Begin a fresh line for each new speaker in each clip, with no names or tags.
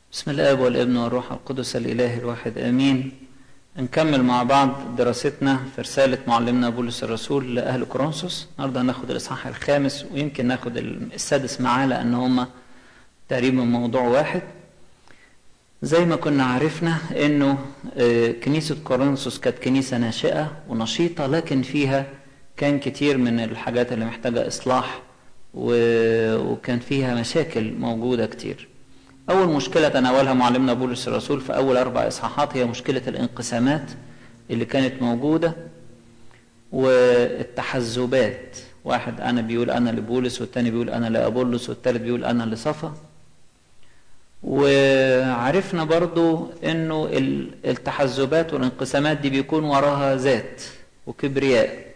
بسم الاب والابن والروح القدس الاله الواحد امين نكمل مع بعض دراستنا في رسالة معلمنا بولس الرسول لأهل كورنثوس النهارده هناخد الإصحاح الخامس ويمكن ناخد السادس معاه لأن هما تقريبا موضوع واحد زي ما كنا عرفنا إنه كنيسة كورنثوس كانت كنيسة ناشئة ونشيطة لكن فيها كان كتير من الحاجات اللي محتاجة إصلاح وكان فيها مشاكل موجودة كتير أول مشكلة تناولها معلمنا بولس الرسول في أول أربع إصحاحات هي مشكلة الانقسامات اللي كانت موجودة والتحزبات واحد أنا بيقول أنا لبولس والتاني بيقول أنا لأبولس والتالت بيقول أنا لصفا وعرفنا برضو أنه التحزبات والانقسامات دي بيكون وراها ذات وكبرياء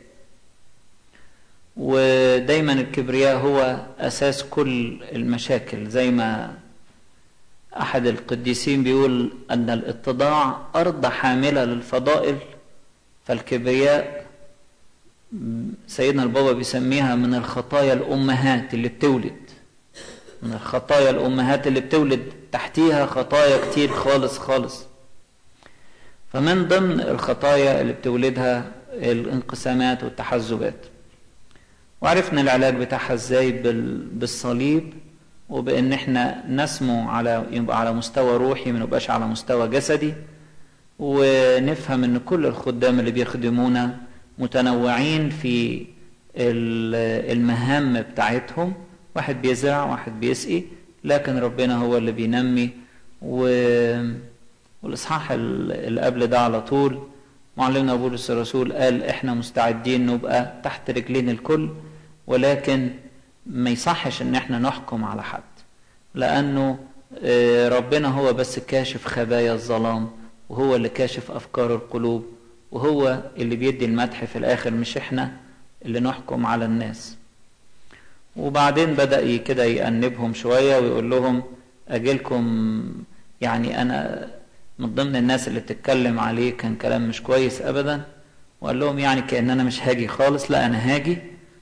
ودايما الكبرياء هو أساس كل المشاكل زي ما أحد القديسين بيقول أن الاتضاع أرض حاملة للفضائل فالكبرياء سيدنا البابا بيسميها من الخطايا الأمهات اللي بتولد من الخطايا الأمهات اللي بتولد تحتيها خطايا كتير خالص خالص فمن ضمن الخطايا اللي بتولدها الانقسامات والتحزبات وعرفنا العلاج بتاعها ازاي بالصليب وبان احنا نسمو على يبقى على مستوى روحي ما نبقاش على مستوى جسدي ونفهم ان كل الخدام اللي بيخدمونا متنوعين في المهام بتاعتهم واحد بيزرع واحد بيسقي لكن ربنا هو اللي بينمي و... والاصحاح اللي قبل ده على طول معلمنا بولس الرسول قال احنا مستعدين نبقى تحت رجلين الكل ولكن ما يصحش ان احنا نحكم على حد لانه ربنا هو بس كاشف خبايا الظلام وهو اللي كاشف افكار القلوب وهو اللي بيدي المدح في الاخر مش احنا اللي نحكم على الناس وبعدين بدا كده يأنبهم شويه ويقول لهم اجيلكم يعني انا من ضمن الناس اللي بتتكلم عليه كان كلام مش كويس ابدا وقال لهم يعني كان انا مش هاجي خالص لا انا هاجي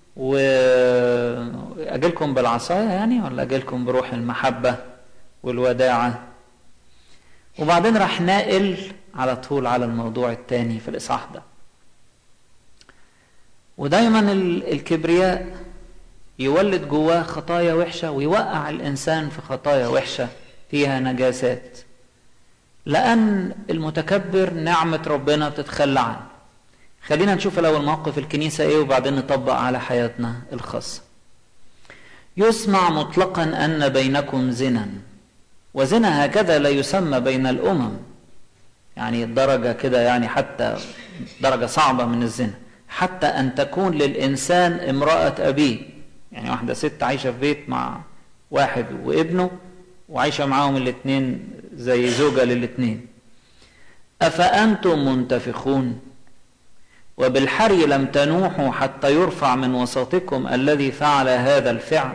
واجيلكم بالعصايه يعني ولا اجيلكم بروح المحبه والوداعه وبعدين راح ناقل على طول على الموضوع الثاني في الاصحاح ده ودايما الكبرياء يولد جواه خطايا وحشه ويوقع الانسان في خطايا وحشه فيها نجاسات لان المتكبر نعمه ربنا بتتخلى عنه خلينا نشوف الاول موقف الكنيسه ايه وبعدين نطبق على حياتنا الخاصه يسمع مطلقا ان بينكم زنا وزنا هكذا لا يسمى بين الامم يعني درجه كده يعني حتى درجه صعبه من الزنا حتى ان تكون للانسان امراه ابيه يعني واحده ست عايشه في بيت مع واحد وابنه وعايشه معاهم الاثنين زي زوجه للاثنين افانتم منتفخون وبالحري لم تنوحوا حتى يرفع من وسطكم الذي فعل هذا الفعل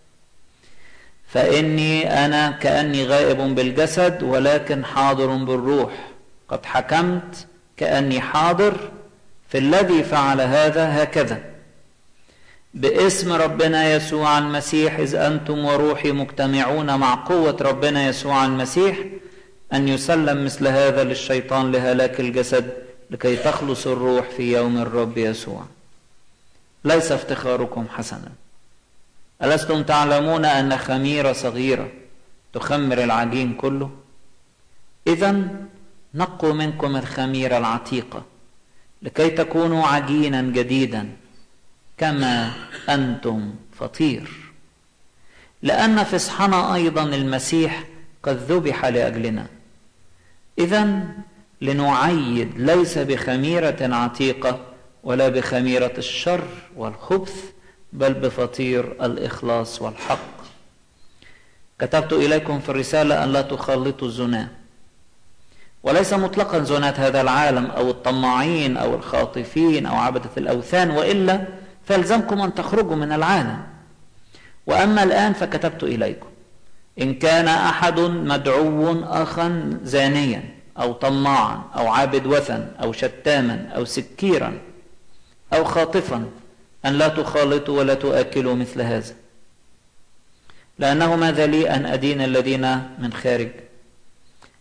فاني انا كاني غائب بالجسد ولكن حاضر بالروح قد حكمت كاني حاضر في الذي فعل هذا هكذا باسم ربنا يسوع المسيح اذ انتم وروحي مجتمعون مع قوه ربنا يسوع المسيح ان يسلم مثل هذا للشيطان لهلاك الجسد لكي تخلص الروح في يوم الرب يسوع ليس افتخاركم حسنا ألستم تعلمون أن خميرة صغيرة تخمر العجين كله إذا نقوا منكم الخميرة العتيقة لكي تكونوا عجينا جديدا كما أنتم فطير لأن فصحنا أيضا المسيح قد ذبح لأجلنا إذا لنعيد ليس بخميرة عتيقة ولا بخميرة الشر والخبث بل بفطير الإخلاص والحق كتبت إليكم في الرسالة أن لا تخلطوا الزنا وليس مطلقا زناة هذا العالم أو الطماعين أو الخاطفين أو عبدة الأوثان وإلا فيلزمكم أن تخرجوا من العالم وأما الآن فكتبت إليكم إن كان أحد مدعو أخا زانيا أو طماعا أو عابد وثن أو شتاما أو سكيرا أو خاطفا أن لا تخالطوا ولا تؤكلوا مثل هذا لأنه ماذا لي أن أدين الذين من خارج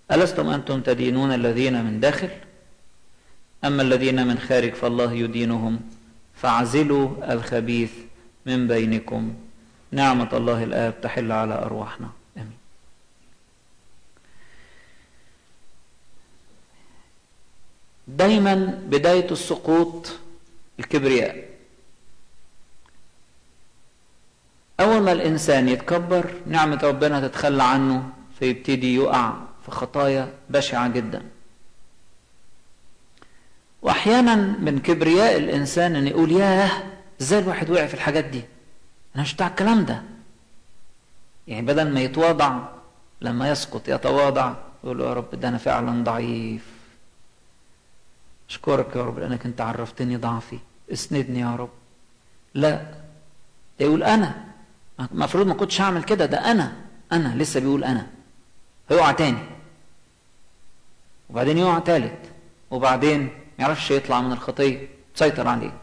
ألستم أنتم تدينون الذين من داخل أما الذين من خارج فالله يدينهم فاعزلوا الخبيث من بينكم نعمة الله الآب تحل على أرواحنا آمين دايما بداية السقوط الكبرياء أول ما الإنسان يتكبر نعمة ربنا تتخلى عنه فيبتدي يقع في خطايا بشعة جدا وأحيانا من كبرياء الإنسان أن يقول ياه إزاي الواحد وقع في الحاجات دي أنا مش بتاع الكلام ده يعني بدل ما يتواضع لما يسقط يتواضع يقول يا رب ده أنا فعلا ضعيف أشكرك يا رب لأنك أنت عرفتني ضعفي اسندني يا رب لا ده يقول أنا المفروض ما كنتش هعمل كده ده أنا أنا لسه بيقول أنا هيقع تاني وبعدين يقع تالت وبعدين ما يعرفش يطلع من الخطية تسيطر عليه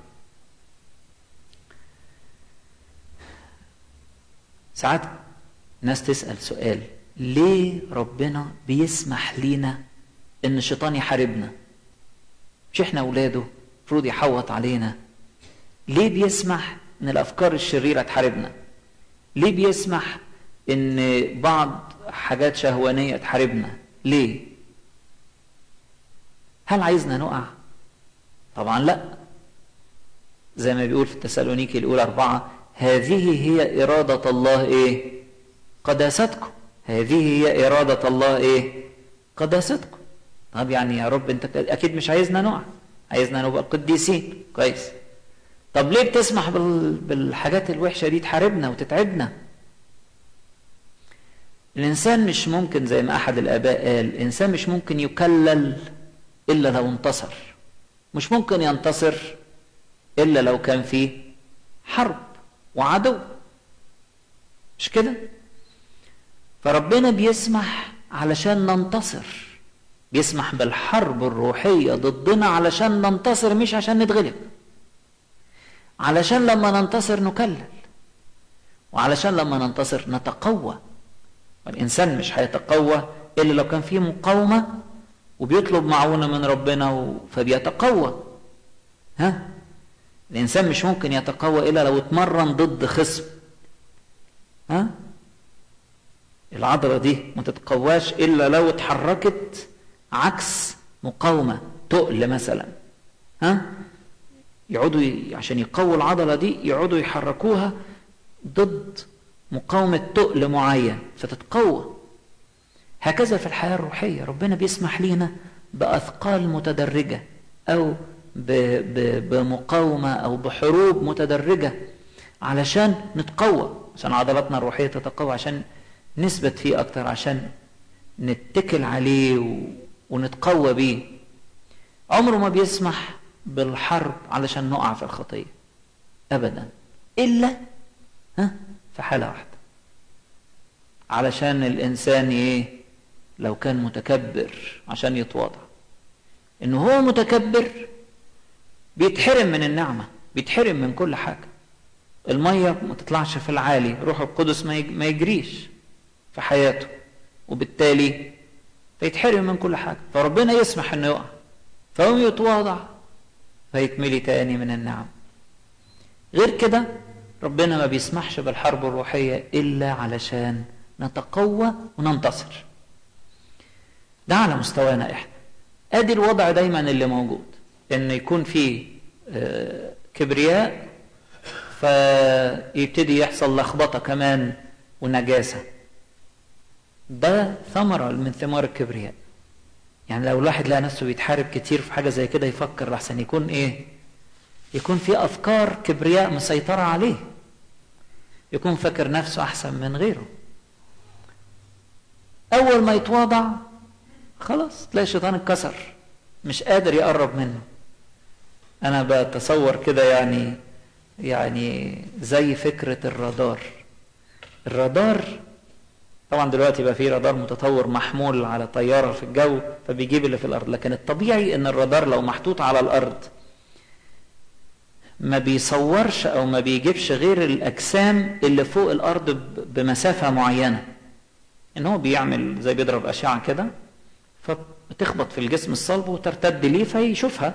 ساعات ناس تسأل سؤال ليه ربنا بيسمح لينا ان الشيطان يحاربنا مش احنا اولاده المفروض يحوط علينا ليه بيسمح ان الافكار الشريره تحاربنا ليه بيسمح ان بعض حاجات شهوانيه تحاربنا ليه هل عايزنا نقع طبعا لا زي ما بيقول في التسالونيكي الاولى اربعه هذه هي اراده الله ايه قداستكم هذه هي اراده الله ايه قداستكم طب يعني يا رب انت اكيد مش عايزنا نقع عايزنا نبقى قديسين كويس طب ليه بتسمح بالحاجات الوحشه دي تحاربنا وتتعبنا الانسان مش ممكن زي ما احد الاباء قال الانسان مش ممكن يكلل الا لو انتصر مش ممكن ينتصر الا لو كان فيه حرب وعدو مش كده فربنا بيسمح علشان ننتصر بيسمح بالحرب الروحية ضدنا علشان ننتصر مش عشان نتغلب علشان لما ننتصر نكلل وعلشان لما ننتصر نتقوى الإنسان مش هيتقوى إلا لو كان فيه مقاومة وبيطلب معونة من ربنا فبيتقوى ها الإنسان مش ممكن يتقوى إلا لو اتمرن ضد خصم ها العضلة دي ما تتقواش إلا لو اتحركت عكس مقاومة تقل مثلا ها يقعدوا ي... عشان يقووا العضلة دي يقعدوا يحركوها ضد مقاومة تقل معين فتتقوى هكذا في الحياة الروحية ربنا بيسمح لينا بأثقال متدرجة أو ب... ب... بمقاومة أو بحروب متدرجة علشان نتقوى عشان عضلاتنا الروحية تتقوى عشان نثبت فيه أكتر عشان نتكل عليه و... ونتقوى بيه عمره ما بيسمح بالحرب علشان نقع في الخطية أبدا إلا ها في حالة واحدة علشان الإنسان إيه لو كان متكبر عشان يتواضع إنه هو متكبر بيتحرم من النعمة بيتحرم من كل حاجة المية ما تطلعش في العالي روح القدس ما يجريش في حياته وبالتالي فيتحرم من كل حاجة فربنا يسمح انه يقع فهو يتواضع فيتملي تاني من النعم غير كده ربنا ما بيسمحش بالحرب الروحية إلا علشان نتقوى وننتصر ده على مستوانا احنا ادي الوضع دايما اللي موجود ان يكون في كبرياء فيبتدي يحصل لخبطة كمان ونجاسة ده ثمرة من ثمار الكبرياء يعني لو الواحد لقى نفسه بيتحارب كتير في حاجة زي كده يفكر لحسن يكون ايه يكون في افكار كبرياء مسيطرة عليه يكون فاكر نفسه احسن من غيره اول ما يتواضع خلاص تلاقي الشيطان اتكسر مش قادر يقرب منه انا بتصور كده يعني يعني زي فكرة الرادار الرادار طبعا دلوقتي بقى في رادار متطور محمول على طيارة في الجو فبيجيب اللي في الأرض لكن الطبيعي إن الرادار لو محطوط على الأرض ما بيصورش أو ما بيجيبش غير الأجسام اللي فوق الأرض بمسافة معينة إن هو بيعمل زي بيضرب أشعة كده فتخبط في الجسم الصلب وترتد ليه فيشوفها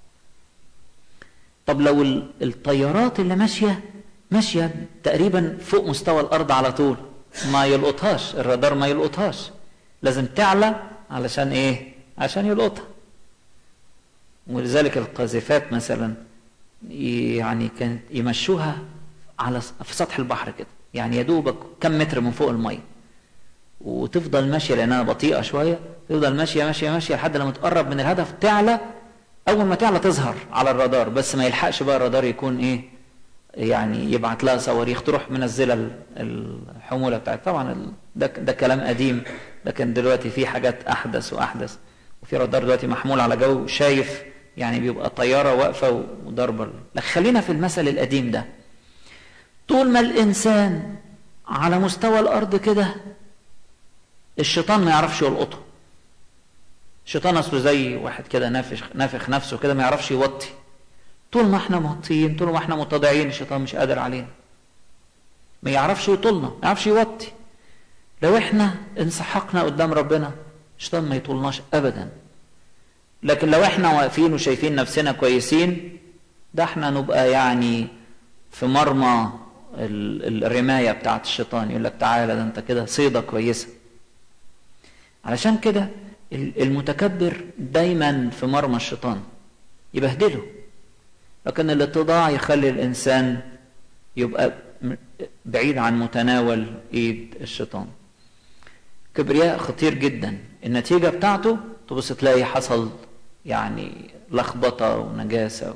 طب لو الطيارات اللي ماشيه ماشيه تقريبا فوق مستوى الارض على طول ما يلقطهاش الرادار ما يلقطهاش لازم تعلى علشان ايه عشان يلقطها ولذلك القاذفات مثلا يعني كانت يمشوها على في سطح البحر كده يعني يا دوبك كم متر من فوق الميه وتفضل ماشيه لانها بطيئه شويه تفضل ماشيه ماشيه ماشيه لحد لما تقرب من الهدف تعلى اول ما تعلى تظهر على الرادار بس ما يلحقش بقى الرادار يكون ايه يعني يبعت لها صواريخ تروح منزله الحموله بتاعت طبعا ده ده كلام قديم لكن دلوقتي في حاجات احدث واحدث وفي رادار دلوقتي محمول على جو شايف يعني بيبقى طياره واقفه وضربه لك خلينا في المثل القديم ده طول ما الانسان على مستوى الارض كده الشيطان ما يعرفش يلقطه الشيطان اصله زي واحد كده نافخ نافخ نفسه كده ما يعرفش يوطي طول ما احنا موطيين طول ما احنا متضعين الشيطان مش قادر علينا ما يعرفش يطولنا ما يعرفش يوطي لو احنا انسحقنا قدام ربنا الشيطان ما يطولناش ابدا لكن لو احنا واقفين وشايفين نفسنا كويسين ده احنا نبقى يعني في مرمى الرماية بتاعت الشيطان يقول لك تعالى ده انت كده صيدة كويسة علشان كده المتكبر دايما في مرمى الشيطان يبهدله لكن الاتضاع يخلي الانسان يبقى بعيد عن متناول ايد الشيطان كبرياء خطير جدا النتيجه بتاعته تبص تلاقي حصل يعني لخبطه ونجاسه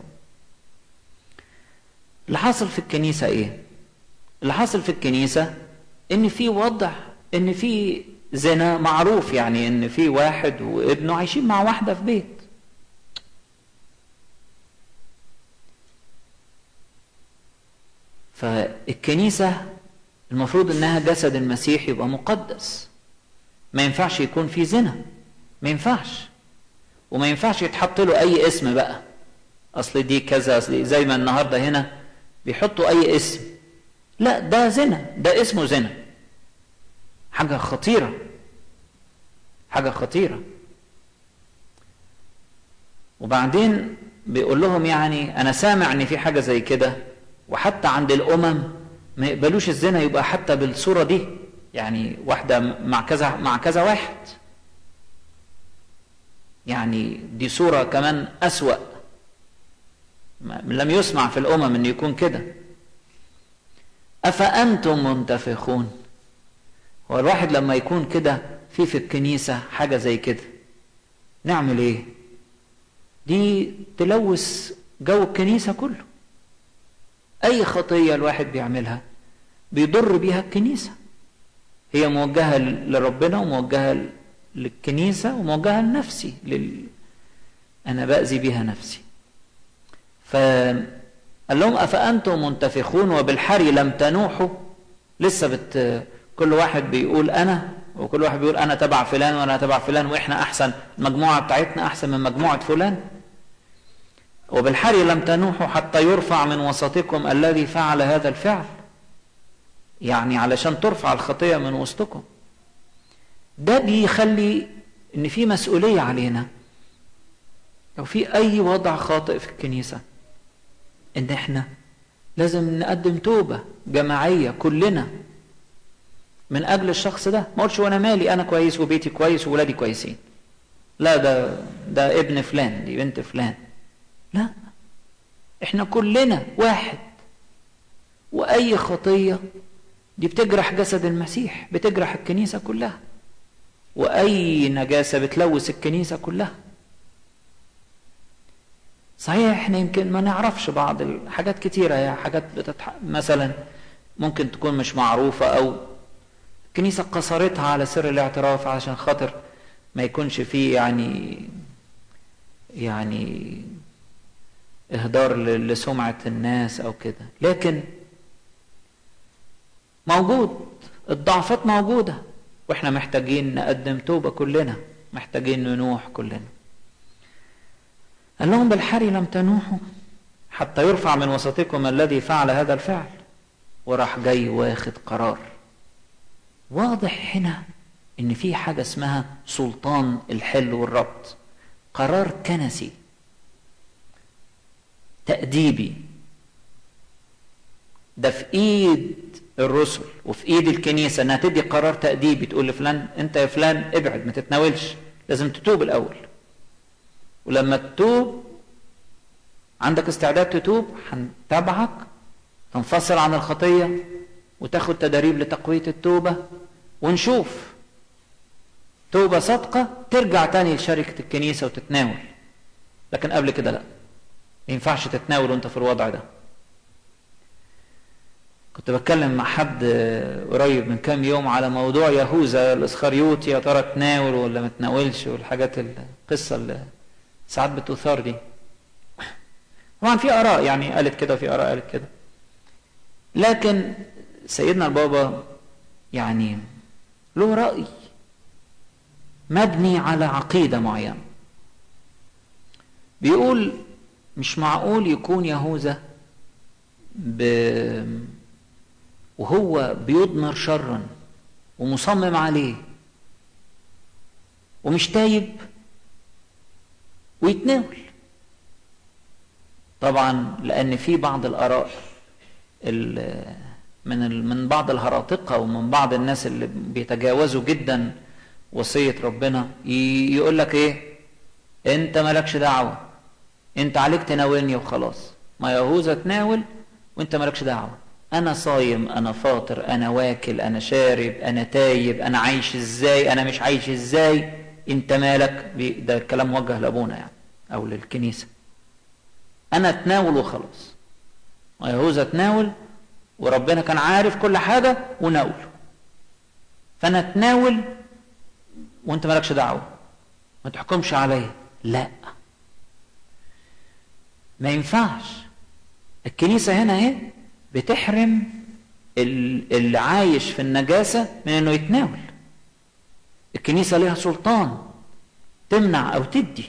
اللي حاصل في الكنيسه ايه اللي حاصل في الكنيسه ان في وضع ان في زنا معروف يعني ان في واحد وابنه عايشين مع واحده في بيت فالكنيسة المفروض انها جسد المسيح يبقى مقدس ما ينفعش يكون في زنا ما ينفعش وما ينفعش يتحط له اي اسم بقى اصل دي كذا اصل زي ما النهارده هنا بيحطوا اي اسم لا ده زنا ده اسمه زنا حاجة خطيرة حاجة خطيرة وبعدين بيقول لهم يعني انا سامع ان في حاجة زي كده وحتى عند الامم ما يقبلوش الزنا يبقى حتى بالصوره دي يعني واحده مع كذا مع كذا واحد يعني دي صوره كمان اسوا لم يسمع في الامم ان يكون كده افانتم منتفخون هو الواحد لما يكون كده في في الكنيسه حاجه زي كده نعمل ايه دي تلوث جو الكنيسه كله أي خطية الواحد بيعملها بيضر بيها الكنيسة هي موجهة لربنا وموجهة للكنيسة وموجهة لنفسي لل... أنا بأذي بها نفسي فقال لهم أفأنتم منتفخون وبالحري لم تنوحوا لسه بت... كل واحد بيقول أنا وكل واحد بيقول أنا تبع فلان وأنا تبع فلان وإحنا أحسن المجموعة بتاعتنا أحسن من مجموعة فلان وبالحري لم تنوحوا حتى يرفع من وسطكم الذي فعل هذا الفعل يعني علشان ترفع الخطية من وسطكم ده بيخلي ان في مسؤولية علينا لو في اي وضع خاطئ في الكنيسة ان احنا لازم نقدم توبة جماعية كلنا من اجل الشخص ده ما قلتش وانا مالي انا كويس وبيتي كويس وولادي كويسين لا ده ده ابن فلان دي بنت فلان لا احنا كلنا واحد واي خطيه دي بتجرح جسد المسيح بتجرح الكنيسه كلها واي نجاسه بتلوث الكنيسه كلها صحيح احنا يمكن ما نعرفش بعض الحاجات كتيرة يا حاجات بتتح... مثلا ممكن تكون مش معروفة أو الكنيسة قصرتها على سر الاعتراف عشان خاطر ما يكونش فيه يعني يعني اهدار لسمعه الناس او كده لكن موجود الضعفات موجوده واحنا محتاجين نقدم توبه كلنا محتاجين ننوح كلنا قال لهم بالحري لم تنوحوا حتى يرفع من وسطكم الذي فعل هذا الفعل وراح جاي واخد قرار واضح هنا ان في حاجه اسمها سلطان الحل والربط قرار كنسي تأديبي ده في ايد الرسل وفي ايد الكنيسه انها تدي قرار تأديبي تقول لفلان انت يا فلان ابعد ما تتناولش لازم تتوب الاول ولما تتوب عندك استعداد تتوب هنتابعك تنفصل عن الخطيه وتاخد تدريب لتقويه التوبه ونشوف توبه صادقه ترجع تاني لشركه الكنيسه وتتناول لكن قبل كده لا ما ينفعش تتناول وانت في الوضع ده كنت بتكلم مع حد قريب من كام يوم على موضوع يهوذا الاسخريوطي يا ترى تناول ولا ما تناولش والحاجات القصه اللي ساعات بتثار دي طبعا في اراء يعني قالت كده وفي اراء قالت كده لكن سيدنا البابا يعني له راي مبني على عقيده معينه بيقول مش معقول يكون يهوذا ب... وهو بيضمر شرا ومصمم عليه ومش تايب ويتناول طبعا لان في بعض الاراء من من بعض الهراطقه ومن بعض الناس اللي بيتجاوزوا جدا وصيه ربنا يقول لك ايه انت مالكش دعوه انت عليك تناولني وخلاص ما يهوذا تناول وانت مالكش دعوه انا صايم انا فاطر انا واكل انا شارب انا تايب انا عايش ازاي انا مش عايش ازاي انت مالك ده الكلام موجه لابونا يعني او للكنيسه انا اتناول وخلاص ويهوذا اتناول وربنا كان عارف كل حاجه وناول فانا اتناول وانت مالكش دعوه ما تحكمش عليا لا ما ينفعش الكنيسه هنا اهي بتحرم اللي عايش في النجاسه من انه يتناول الكنيسه ليها سلطان تمنع او تدي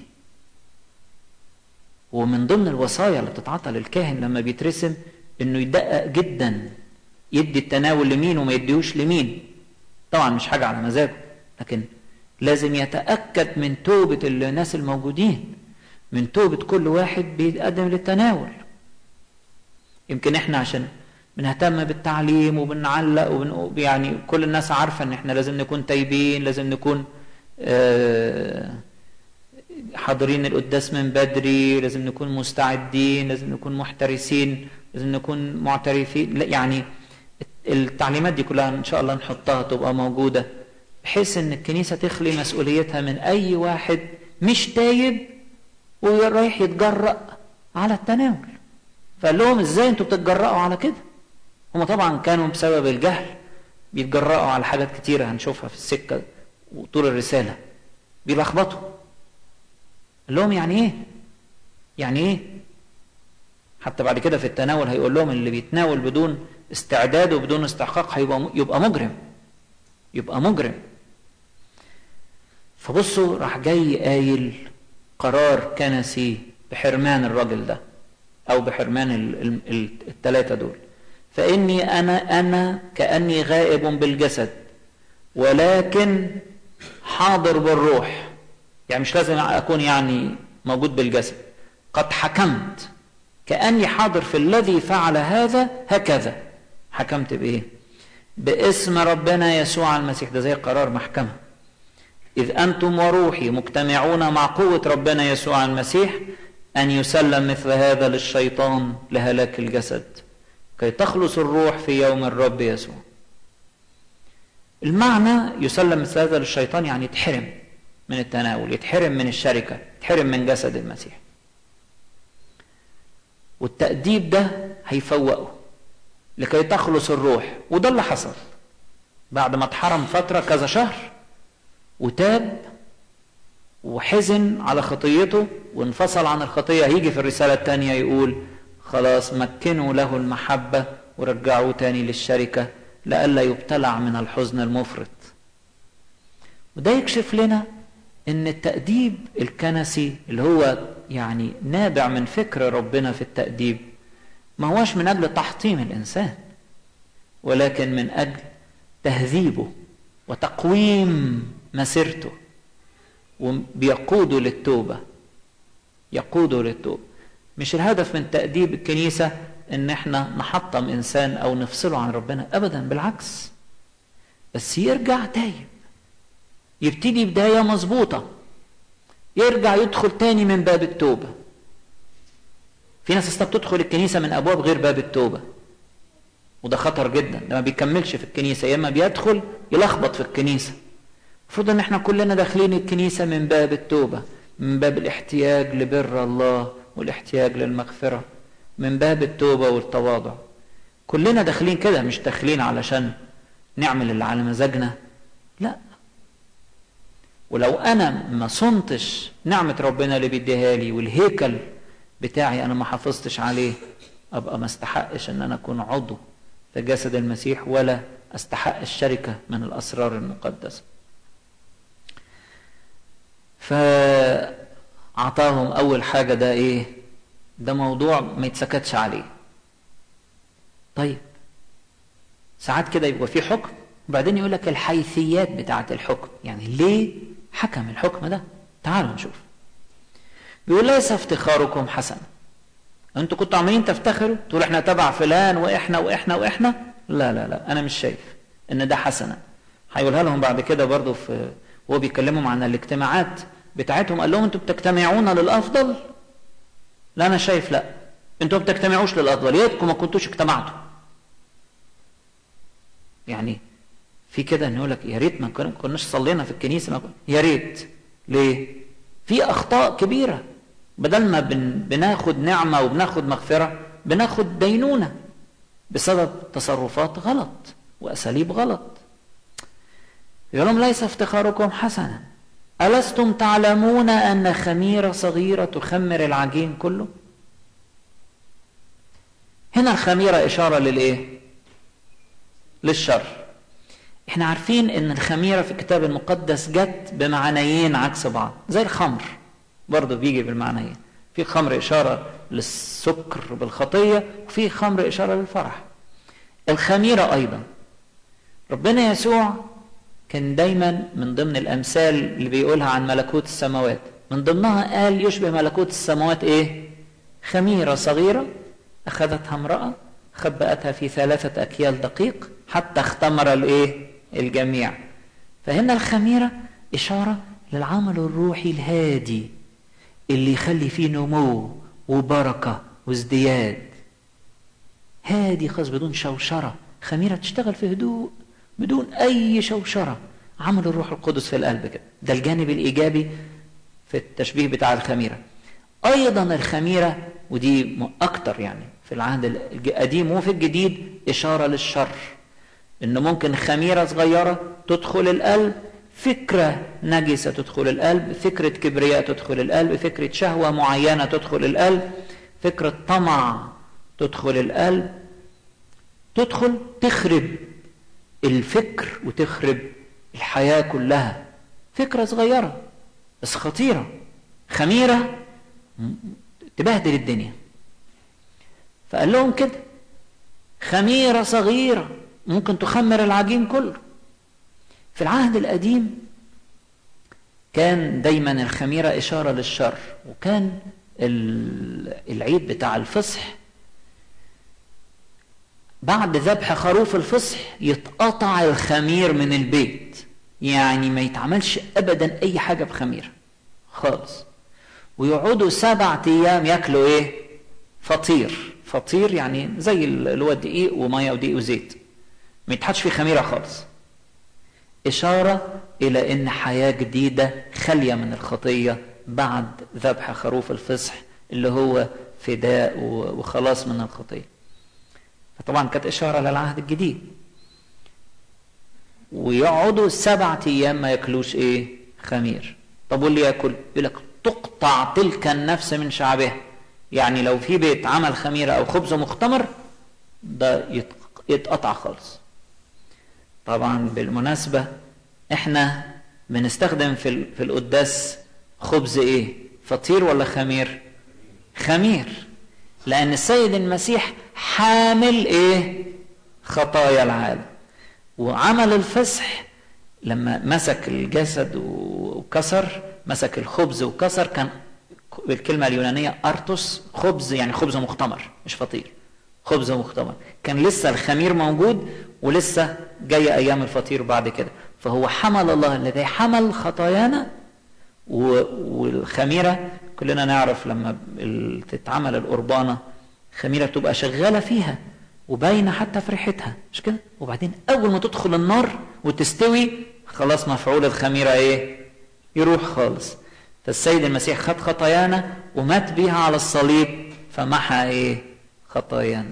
ومن ضمن الوصايا اللي بتتعطى للكاهن لما بيترسم انه يدقق جدا يدي التناول لمين وما يديهوش لمين طبعا مش حاجه على مزاجه لكن لازم يتاكد من توبه الناس الموجودين من توبه كل واحد بيتقدم للتناول يمكن احنا عشان بنهتم بالتعليم وبنعلق وبن يعني كل الناس عارفه ان احنا لازم نكون تايبين لازم نكون آه حاضرين القداس من بدري لازم نكون مستعدين لازم نكون محترسين لازم نكون معترفين يعني التعليمات دي كلها ان شاء الله نحطها تبقى موجوده بحيث ان الكنيسه تخلي مسؤوليتها من اي واحد مش تايب ورايح يتجرأ على التناول فقال لهم ازاي انتوا بتتجرأوا على كده هم طبعا كانوا بسبب الجهل بيتجرأوا على حاجات كتيرة هنشوفها في السكة وطول الرسالة بيلخبطوا قال لهم يعني ايه يعني ايه حتى بعد كده في التناول هيقول لهم اللي بيتناول بدون استعداد وبدون استحقاق هيبقى يبقى مجرم يبقى مجرم فبصوا راح جاي قايل قرار كنسي بحرمان الراجل ده او بحرمان الثلاثه دول فاني انا انا كاني غائب بالجسد ولكن حاضر بالروح يعني مش لازم اكون يعني موجود بالجسد قد حكمت كاني حاضر في الذي فعل هذا هكذا حكمت بايه باسم ربنا يسوع المسيح ده زي قرار محكمه اذ انتم وروحي مجتمعون مع قوه ربنا يسوع المسيح ان يسلم مثل هذا للشيطان لهلاك الجسد كي تخلص الروح في يوم الرب يسوع المعنى يسلم مثل هذا للشيطان يعني يتحرم من التناول يتحرم من الشركة يتحرم من جسد المسيح والتأديب ده هيفوقه لكي تخلص الروح وده اللي حصل بعد ما اتحرم فترة كذا شهر وتاب وحزن على خطيته وانفصل عن الخطية هيجي في الرسالة الثانية يقول خلاص مكنوا له المحبة ورجعوه تاني للشركة لئلا يبتلع من الحزن المفرط وده يكشف لنا ان التأديب الكنسي اللي هو يعني نابع من فكر ربنا في التأديب ما هوش من أجل تحطيم الإنسان ولكن من أجل تهذيبه وتقويم مسيرته وبيقوده للتوبة يقوده للتوبة مش الهدف من تأديب الكنيسة ان احنا نحطم انسان او نفصله عن ربنا ابدا بالعكس بس يرجع تايب يبتدي بداية مظبوطة يرجع يدخل تاني من باب التوبة في ناس اصلا بتدخل الكنيسة من ابواب غير باب التوبة وده خطر جدا ده ما بيكملش في الكنيسة يا اما بيدخل يلخبط في الكنيسة المفروض ان احنا كلنا داخلين الكنيسة من باب التوبة من باب الاحتياج لبر الله والاحتياج للمغفرة من باب التوبة والتواضع كلنا داخلين كده مش داخلين علشان نعمل اللي على مزاجنا لا ولو انا ما صنتش نعمة ربنا اللي بيديها لي والهيكل بتاعي انا ما حافظتش عليه ابقى ما استحقش ان انا اكون عضو في جسد المسيح ولا استحق الشركة من الاسرار المقدسة فاعطاهم اول حاجة ده ايه ده موضوع ما يتسكتش عليه طيب ساعات كده يبقى في حكم وبعدين يقول لك الحيثيات بتاعة الحكم يعني ليه حكم الحكم ده تعالوا نشوف بيقول ليس افتخاركم حسنا انتوا كنتوا عمالين تفتخروا تقول احنا تبع فلان واحنا واحنا واحنا لا لا لا انا مش شايف ان ده حسنا هيقولها لهم بعد كده برضو في وهو بيكلمهم عن الاجتماعات بتاعتهم قال لهم انتوا بتجتمعون للافضل لا انا شايف لا انتوا ما بتجتمعوش للافضل يا ما كنتوش اجتمعتوا يعني في كده ان يقول لك يا ريت ما كناش صلينا في الكنيسه ما يا ريت ليه في اخطاء كبيره بدل ما بن بناخد نعمه وبناخد مغفره بناخد دينونه بسبب تصرفات غلط واساليب غلط يقول لهم ليس افتخاركم حسنا ألستم تعلمون أن خميرة صغيرة تخمر العجين كله هنا الخميرة إشارة للإيه للشر احنا عارفين ان الخميرة في الكتاب المقدس جت بمعنيين عكس بعض زي الخمر برضه بيجي بالمعنيين في خمر إشارة للسكر بالخطية وفي خمر إشارة للفرح الخميرة أيضا ربنا يسوع كان دايما من ضمن الامثال اللي بيقولها عن ملكوت السماوات من ضمنها قال يشبه ملكوت السماوات ايه خميره صغيره اخذتها امراه خبأتها في ثلاثه اكيال دقيق حتى اختمر الايه الجميع فهنا الخميره اشاره للعمل الروحي الهادي اللي يخلي فيه نمو وبركه وازدياد هادي خالص بدون شوشره خميره تشتغل في هدوء بدون أي شوشرة عمل الروح القدس في القلب كده ده الجانب الإيجابي في التشبيه بتاع الخميرة أيضا الخميرة ودي أكتر يعني في العهد القديم وفي الجديد إشارة للشر إن ممكن خميرة صغيرة تدخل القلب فكرة نجسة تدخل القلب فكرة كبرياء تدخل القلب فكرة شهوة معينة تدخل القلب فكرة طمع تدخل القلب تدخل تخرب الفكر وتخرب الحياة كلها فكرة صغيرة بس خطيرة خميرة تبهدل الدنيا فقال لهم كده خميرة صغيرة ممكن تخمر العجين كله في العهد القديم كان دايما الخميرة إشارة للشر وكان العيد بتاع الفصح بعد ذبح خروف الفصح يتقطع الخمير من البيت يعني ما يتعملش ابدا اي حاجه بخميره خالص ويقعدوا سبعة ايام ياكلوا ايه فطير فطير يعني زي اللي هو دقيق وميه ودقيق وزيت ما يتحطش فيه خميره خالص اشاره الى ان حياه جديده خاليه من الخطيه بعد ذبح خروف الفصح اللي هو فداء وخلاص من الخطيه فطبعا كانت إشارة للعهد الجديد ويقعدوا سبعة أيام ما ياكلوش إيه خمير طب واللي ياكل يقول لك تقطع تلك النفس من شعبها يعني لو في بيت عمل خميرة أو خبز مختمر ده يتقطع خالص طبعا بالمناسبة احنا بنستخدم في في القداس خبز ايه فطير ولا خمير خمير لأن السيد المسيح حامل إيه؟ خطايا العالم وعمل الفصح لما مسك الجسد وكسر مسك الخبز وكسر كان بالكلمة اليونانية أرتوس خبز يعني خبز مختمر مش فطير خبز مختمر كان لسه الخمير موجود ولسه جاي أيام الفطير بعد كده فهو حمل الله الذي حمل خطايانا والخميرة كلنا نعرف لما تتعمل القربانة خميرة بتبقى شغالة فيها وباينة حتى في ريحتها مش كده وبعدين أول ما تدخل النار وتستوي خلاص مفعول الخميرة إيه يروح خالص فالسيد المسيح خد خطايانا ومات بيها على الصليب فمحى ايه خطايانا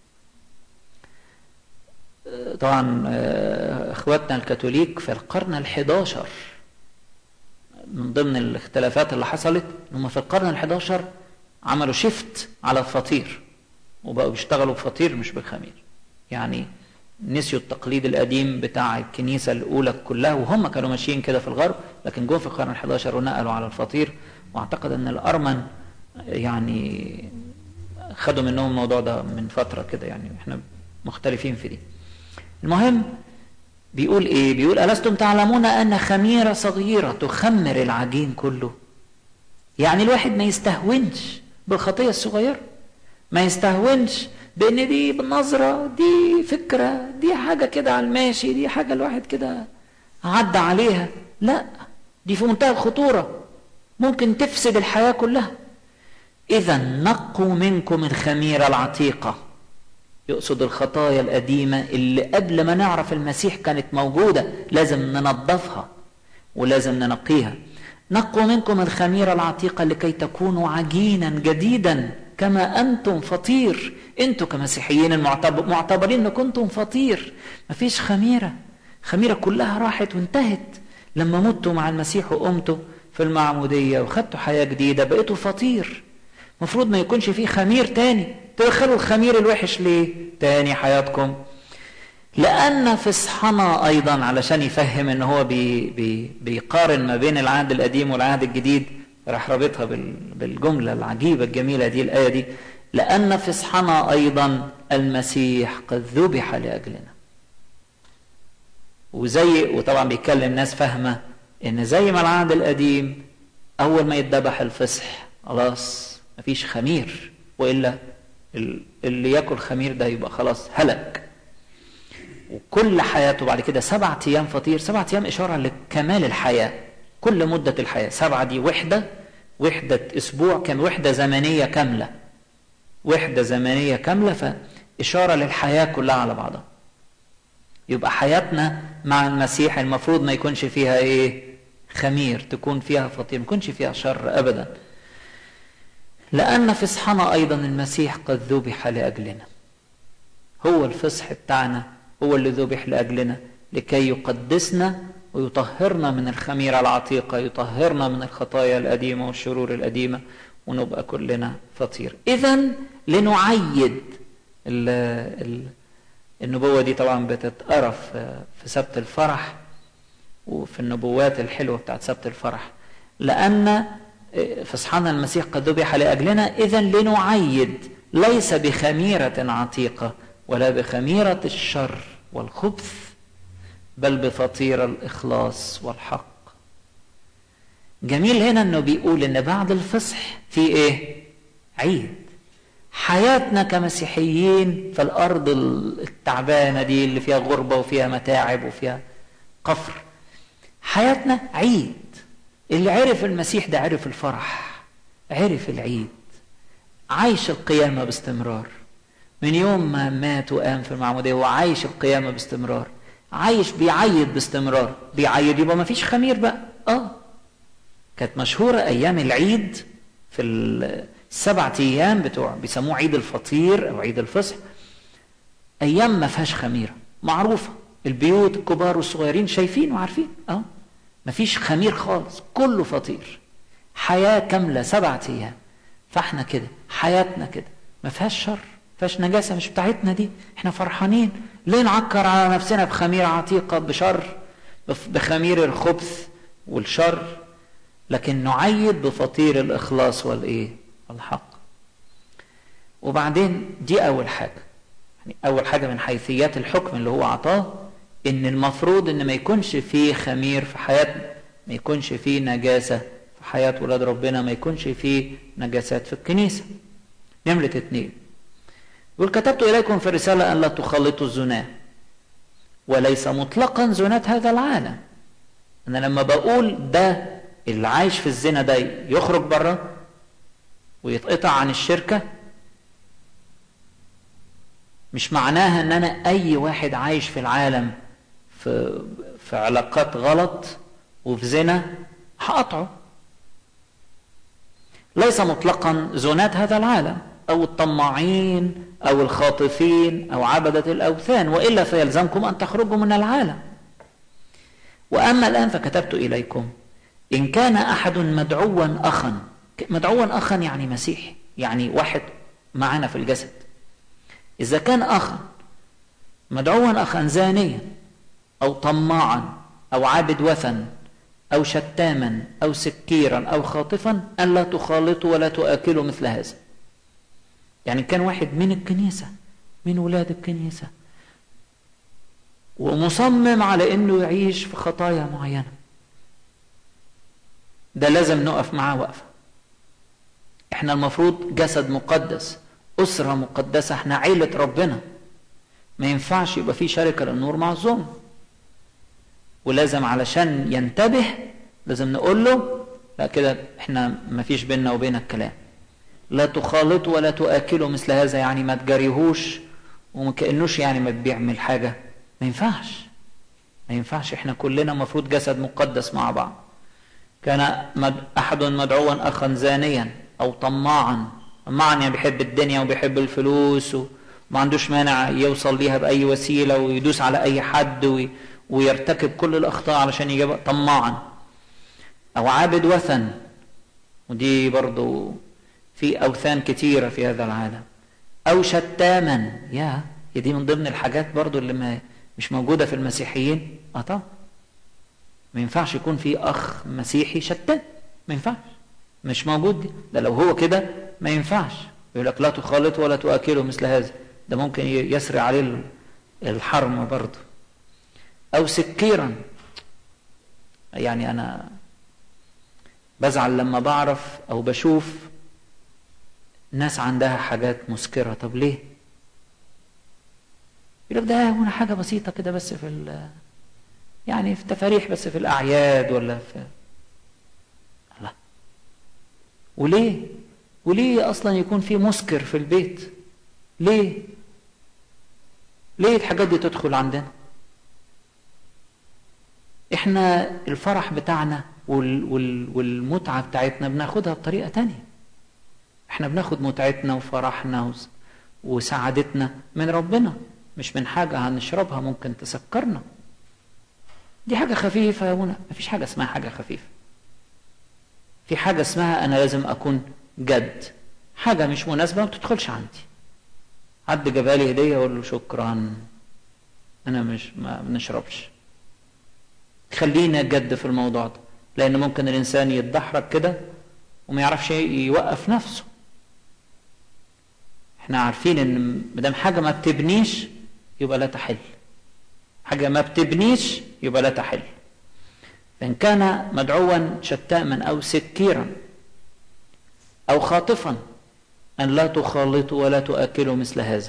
طبعا اخواتنا الكاثوليك في القرن الحداشر من ضمن الاختلافات اللي حصلت هم في القرن الحداشر عملوا شيفت على الفطير وبقوا بيشتغلوا بفطير مش بالخمير يعني نسيوا التقليد القديم بتاع الكنيسة الأولى كلها وهم كانوا ماشيين كده في الغرب لكن جم في القرن ال11 ونقلوا على الفطير واعتقد أن الأرمن يعني خدوا منهم الموضوع ده من فترة كده يعني احنا مختلفين في دي المهم بيقول ايه بيقول ألستم تعلمون أن خميرة صغيرة تخمر العجين كله يعني الواحد ما يستهونش بالخطية الصغيرة ما يستهونش بان دي بالنظرة دي فكرة دي حاجة كده على الماشي دي حاجة الواحد كده عدى عليها لا دي في منتهى الخطورة ممكن تفسد الحياة كلها إذا نقوا منكم الخميرة العتيقة يقصد الخطايا القديمة اللي قبل ما نعرف المسيح كانت موجودة لازم ننظفها ولازم ننقيها نقوا منكم الخميرة العتيقة لكي تكونوا عجينا جديدا كما أنتم فطير أنتم كمسيحيين المعتبر معتبرين أن كنتم فطير مفيش خميرة خميرة كلها راحت وانتهت لما متوا مع المسيح وقمتوا في المعمودية وخدتوا حياة جديدة بقيتوا فطير مفروض ما يكونش فيه خمير تاني تدخلوا الخمير الوحش ليه تاني حياتكم لأن فصحنا أيضا علشان يفهم أن هو بي بي بيقارن ما بين العهد القديم والعهد الجديد راح رابطها بالجملة العجيبة الجميلة دي الآية دي لأن فصحنا أيضا المسيح قد ذبح لأجلنا وزي وطبعا بيتكلم ناس فاهمة إن زي ما العهد القديم أول ما يتذبح الفصح خلاص مفيش خمير وإلا اللي ياكل خمير ده يبقى خلاص هلك وكل حياته بعد كده سبعة أيام فطير سبعة أيام إشارة لكمال الحياة كل مدة الحياة سبعة دي وحدة وحدة أسبوع كان وحدة زمنية كاملة وحدة زمنية كاملة فإشارة للحياة كلها على بعضها يبقى حياتنا مع المسيح المفروض ما يكونش فيها إيه خمير تكون فيها فطير ما يكونش فيها شر أبدا لأن فصحنا أيضا المسيح قد ذبح لأجلنا هو الفصح بتاعنا هو اللي ذبح لأجلنا لكي يقدسنا ويطهرنا من الخميرة العتيقة يطهرنا من الخطايا القديمة والشرور القديمة ونبقى كلنا فطير إذا لنعيد ال ال النبوة دي طبعا بتتقرا في سبت الفرح وفي النبوات الحلوة بتاعت سبت الفرح لأن فصحنا المسيح قد ذبح لأجلنا إذا لنعيد ليس بخميرة عتيقة ولا بخميرة الشر والخبث بل بفطير الإخلاص والحق جميل هنا أنه بيقول أن بعد الفصح في إيه عيد حياتنا كمسيحيين في الأرض التعبانة دي اللي فيها غربة وفيها متاعب وفيها قفر حياتنا عيد اللي عرف المسيح ده عرف الفرح عرف العيد عايش القيامة باستمرار من يوم ما مات وقام في المعمودية هو عايش القيامة باستمرار عايش بيعيد باستمرار بيعيد يبقى ما فيش خمير بقى اه كانت مشهورة أيام العيد في السبعة أيام بتوع بيسموه عيد الفطير أو عيد الفصح أيام ما فيهاش خميرة معروفة البيوت الكبار والصغيرين شايفين وعارفين اه مفيش خمير خالص كله فطير حياة كاملة سبعة أيام فاحنا كده حياتنا كده ما فيهاش شر ما فيهاش نجاسة مش بتاعتنا دي احنا فرحانين ليه نعكر على نفسنا بخمير عتيقة بشر بخمير الخبث والشر لكن نعيد بفطير الإخلاص والإيه والحق وبعدين دي أول حاجة يعني أول حاجة من حيثيات الحكم اللي هو عطاه ان المفروض ان ما يكونش فيه خمير في حياتنا ما يكونش فيه نجاسة في حياة ولاد ربنا ما يكونش فيه نجاسات في الكنيسة نمرة اتنين يقول كتبت إليكم في الرسالة أن لا تخلطوا الزنا وليس مطلقا زناة هذا العالم أنا لما بقول ده اللي عايش في الزنا ده يخرج بره ويتقطع عن الشركة مش معناها ان انا اي واحد عايش في العالم في في علاقات غلط وفي زنا هقطعه ليس مطلقا زنات هذا العالم او الطماعين او الخاطفين او عبدة الاوثان والا فيلزمكم ان تخرجوا من العالم واما الان فكتبت اليكم ان كان احد مدعوا اخا مدعوا اخا يعني مسيحي يعني واحد معنا في الجسد اذا كان اخا مدعوا اخا زانيا او طماعا او عابد وثن او شتاما او سكيرا او خاطفا الا تخالطوا ولا تؤكلوا مثل هذا يعني كان واحد من الكنيسه من ولاد الكنيسه ومصمم على انه يعيش في خطايا معينه ده لازم نقف معاه وقفه احنا المفروض جسد مقدس اسره مقدسه احنا عيله ربنا ما ينفعش يبقى في شركه للنور مع الظلم ولازم علشان ينتبه لازم نقول له لا كده احنا ما فيش بيننا وبينك كلام لا تخالطوا ولا تؤكلوا مثل هذا يعني ما تجريهوش وما كانوش يعني ما بيعمل حاجه ما ينفعش ما ينفعش احنا كلنا المفروض جسد مقدس مع بعض كان احد مدعوا اخا زانيا او طماعا طماعا يعني بيحب الدنيا وبيحب الفلوس وما عندوش مانع يوصل ليها باي وسيله ويدوس على اي حد وي ويرتكب كل الاخطاء علشان يجيب طماعا او عابد وثن ودي برضو في اوثان كتيره في هذا العالم او شتاما يا دي من ضمن الحاجات برضو اللي ما مش موجوده في المسيحيين اه طبعا ما ينفعش يكون في اخ مسيحي شتان ما ينفعش مش موجود دي ده لو هو كده ما ينفعش يقول لك لا تخالط ولا تؤكله مثل هذا ده ممكن يسري عليه الحرم برضه او سكيرا يعني انا بزعل لما بعرف او بشوف ناس عندها حاجات مسكره طب ليه يقول لك ده هنا حاجه بسيطه كده بس في ال يعني في تفاريح بس في الاعياد ولا في الله وليه وليه اصلا يكون في مسكر في البيت ليه ليه الحاجات دي تدخل عندنا احنا الفرح بتاعنا وال وال والمتعة بتاعتنا بناخدها بطريقة تانية احنا بناخد متعتنا وفرحنا وسعادتنا من ربنا مش من حاجة هنشربها ممكن تسكرنا دي حاجة خفيفة يا منى مفيش حاجة اسمها حاجة خفيفة في حاجة اسمها أنا لازم أكون جد حاجة مش مناسبة ما بتدخلش عندي حد جابها لي هدية أقول له شكرا أنا مش ما بنشربش خلينا جد في الموضوع ده لأن ممكن الإنسان يتدحرج كده وما يعرفش يوقف نفسه احنا عارفين ان مدام حاجة ما بتبنيش يبقى لا تحل حاجة ما بتبنيش يبقى لا تحل فإن كان مدعوا شتاما أو سكيرا أو خاطفا أن لا تخالطوا ولا تؤكلوا مثل هذا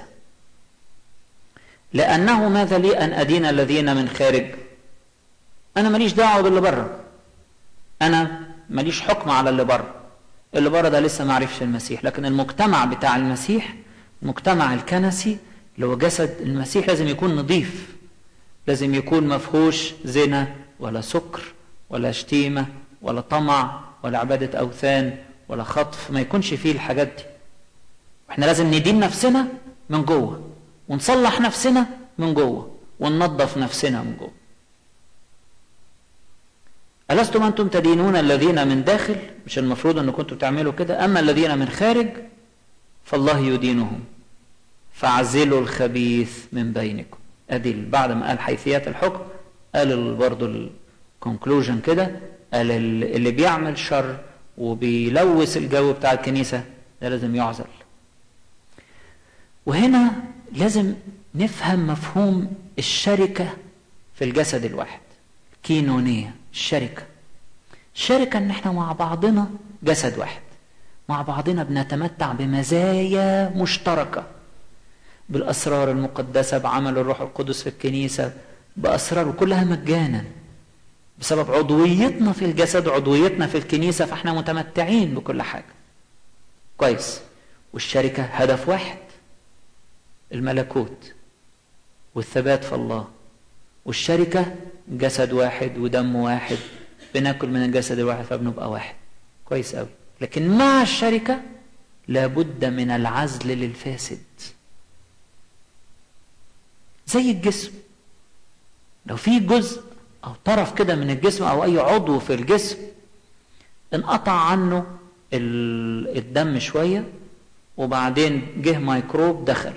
لأنه ماذا لي أن أدين الذين من خارج أنا ماليش دعوة باللي بره أنا ماليش حكم على اللي بره اللي بره ده لسه ما عرفش المسيح لكن المجتمع بتاع المسيح المجتمع الكنسي اللي هو جسد المسيح لازم يكون نظيف لازم يكون مفهوش زنا ولا سكر ولا شتيمة ولا طمع ولا عبادة أوثان ولا خطف ما يكونش فيه الحاجات دي احنا لازم ندين نفسنا من جوه ونصلح نفسنا من جوه وننظف نفسنا من جوه ألستم أنتم تدينون الذين من داخل مش المفروض أن كنتم تعملوا كده أما الذين من خارج فالله يدينهم فاعزلوا الخبيث من بينكم ادي بعد ما قال حيثيات الحكم قال برضه الكونكلوجن كده قال اللي بيعمل شر وبيلوث الجو بتاع الكنيسة ده لازم يعزل وهنا لازم نفهم مفهوم الشركة في الجسد الواحد كينونية الشركة الشركة ان احنا مع بعضنا جسد واحد مع بعضنا بنتمتع بمزايا مشتركة بالأسرار المقدسة بعمل الروح القدس في الكنيسة بأسرار كلها مجانا بسبب عضويتنا في الجسد وعضويتنا في الكنيسة فاحنا متمتعين بكل حاجة كويس والشركة هدف واحد الملكوت والثبات في الله والشركة جسد واحد ودم واحد بناكل من الجسد الواحد فبنبقى واحد كويس قوي لكن مع الشركة لابد من العزل للفاسد زي الجسم لو في جزء او طرف كده من الجسم او اي عضو في الجسم انقطع عنه الدم شوية وبعدين جه ميكروب دخل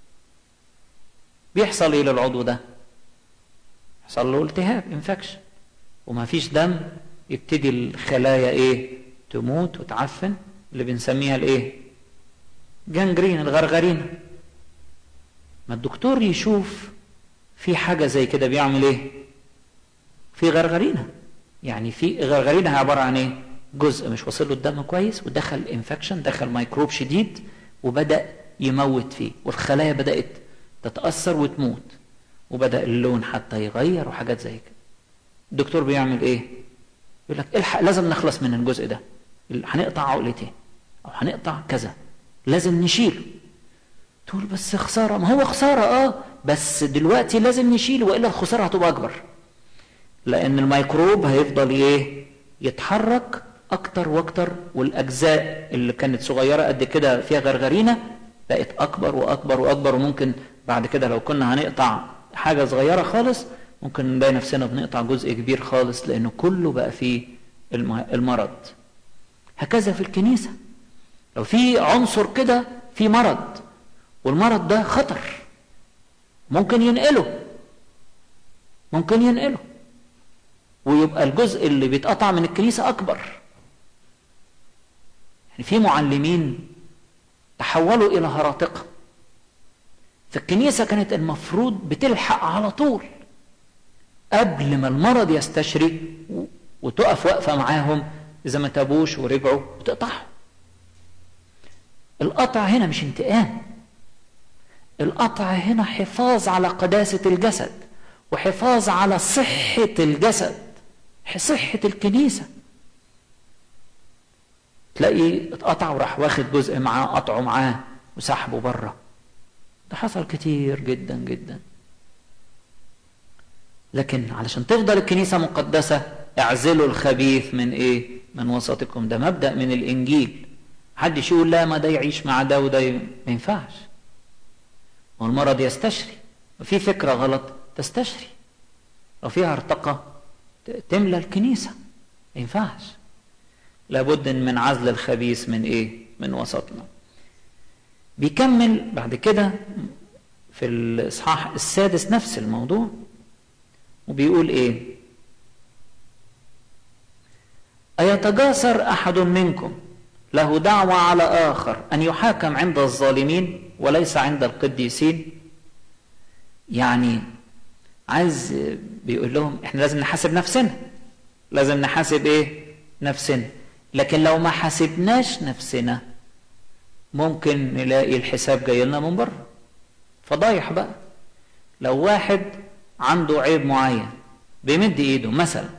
بيحصل ايه للعضو ده يحصل له التهاب انفكشن وما فيش دم يبتدي الخلايا ايه تموت وتعفن اللي بنسميها الايه جنجرين الغرغرينه ما الدكتور يشوف في حاجه زي كده بيعمل ايه في غرغرينه يعني في غرغرينه عباره عن ايه جزء مش واصل له الدم كويس ودخل انفكشن دخل ميكروب شديد وبدا يموت فيه والخلايا بدات تتاثر وتموت وبدا اللون حتى يغير وحاجات زي كده الدكتور بيعمل ايه يقول لك الحق لازم نخلص من الجزء ده هنقطع عقلتين او هنقطع كذا لازم نشيله تقول بس خساره ما هو خساره اه بس دلوقتي لازم نشيله والا الخساره هتبقى اكبر لان الميكروب هيفضل ايه يتحرك اكتر واكتر والاجزاء اللي كانت صغيره قد كده فيها غرغرينه بقت اكبر واكبر واكبر وممكن بعد كده لو كنا هنقطع حاجه صغيره خالص ممكن نلاقي نفسنا بنقطع جزء كبير خالص لانه كله بقى فيه المرض هكذا في الكنيسه لو في عنصر كده في مرض والمرض ده خطر ممكن ينقله ممكن ينقله ويبقى الجزء اللي بيتقطع من الكنيسه اكبر يعني في معلمين تحولوا الى هراطقه في الكنيسه كانت المفروض بتلحق على طول قبل ما المرض يستشري وتقف واقفه معاهم اذا ما تابوش ورجعوا وتقطعهم القطع هنا مش انتقام القطع هنا حفاظ على قداسه الجسد وحفاظ على صحه الجسد صحه الكنيسه تلاقي اتقطع وراح واخد جزء معاه قطعه معاه وسحبه بره ده حصل كتير جدا جدا لكن علشان تفضل الكنيسه مقدسه اعزلوا الخبيث من ايه من وسطكم ده مبدا من الانجيل حدش يقول لا ما ده يعيش مع ده وده ما ينفعش والمرض يستشري وفي فكره غلط تستشري لو فيها ارتقى تملى الكنيسه ما ينفعش لابد من عزل الخبيث من ايه من وسطنا بيكمل بعد كده في الاصحاح السادس نفس الموضوع وبيقول ايه ايتجاسر احد منكم له دعوه على اخر ان يحاكم عند الظالمين وليس عند القديسين يعني عايز بيقول لهم احنا لازم نحاسب نفسنا لازم نحاسب ايه نفسنا لكن لو ما حاسبناش نفسنا ممكن نلاقي الحساب جاي لنا من بره فضايح بقى لو واحد عنده عيب معين بيمد ايده مثلا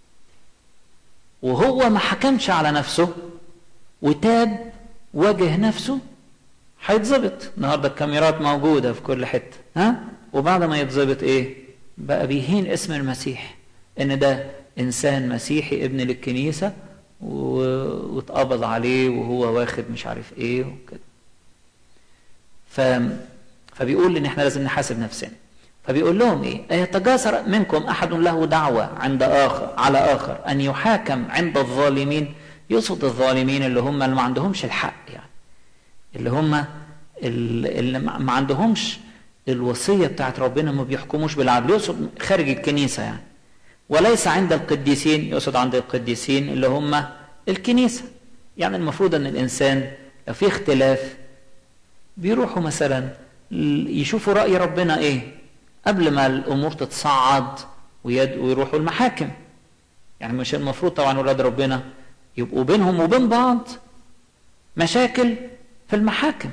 وهو ما حكمش على نفسه وتاب واجه نفسه هيتظبط النهارده الكاميرات موجوده في كل حته ها وبعد ما يتظبط ايه بقى بيهين اسم المسيح ان ده انسان مسيحي ابن للكنيسه واتقبض عليه وهو واخد مش عارف ايه وكده ف... فبيقول ان احنا لازم نحاسب نفسنا فبيقول لهم ايه ايتجاسر منكم احد له دعوة عند اخر على اخر ان يحاكم عند الظالمين يقصد الظالمين اللي هم اللي ما عندهمش الحق يعني اللي هم اللي ما عندهمش الوصية بتاعت ربنا ما بيحكموش بالعدل يقصد خارج الكنيسة يعني وليس عند القديسين يقصد عند القديسين اللي هم الكنيسة يعني المفروض ان الانسان لو في اختلاف بيروحوا مثلا يشوفوا رأي ربنا ايه قبل ما الامور تتصعد ويروحوا المحاكم يعني مش المفروض طبعا ولاد ربنا يبقوا بينهم وبين بعض مشاكل في المحاكم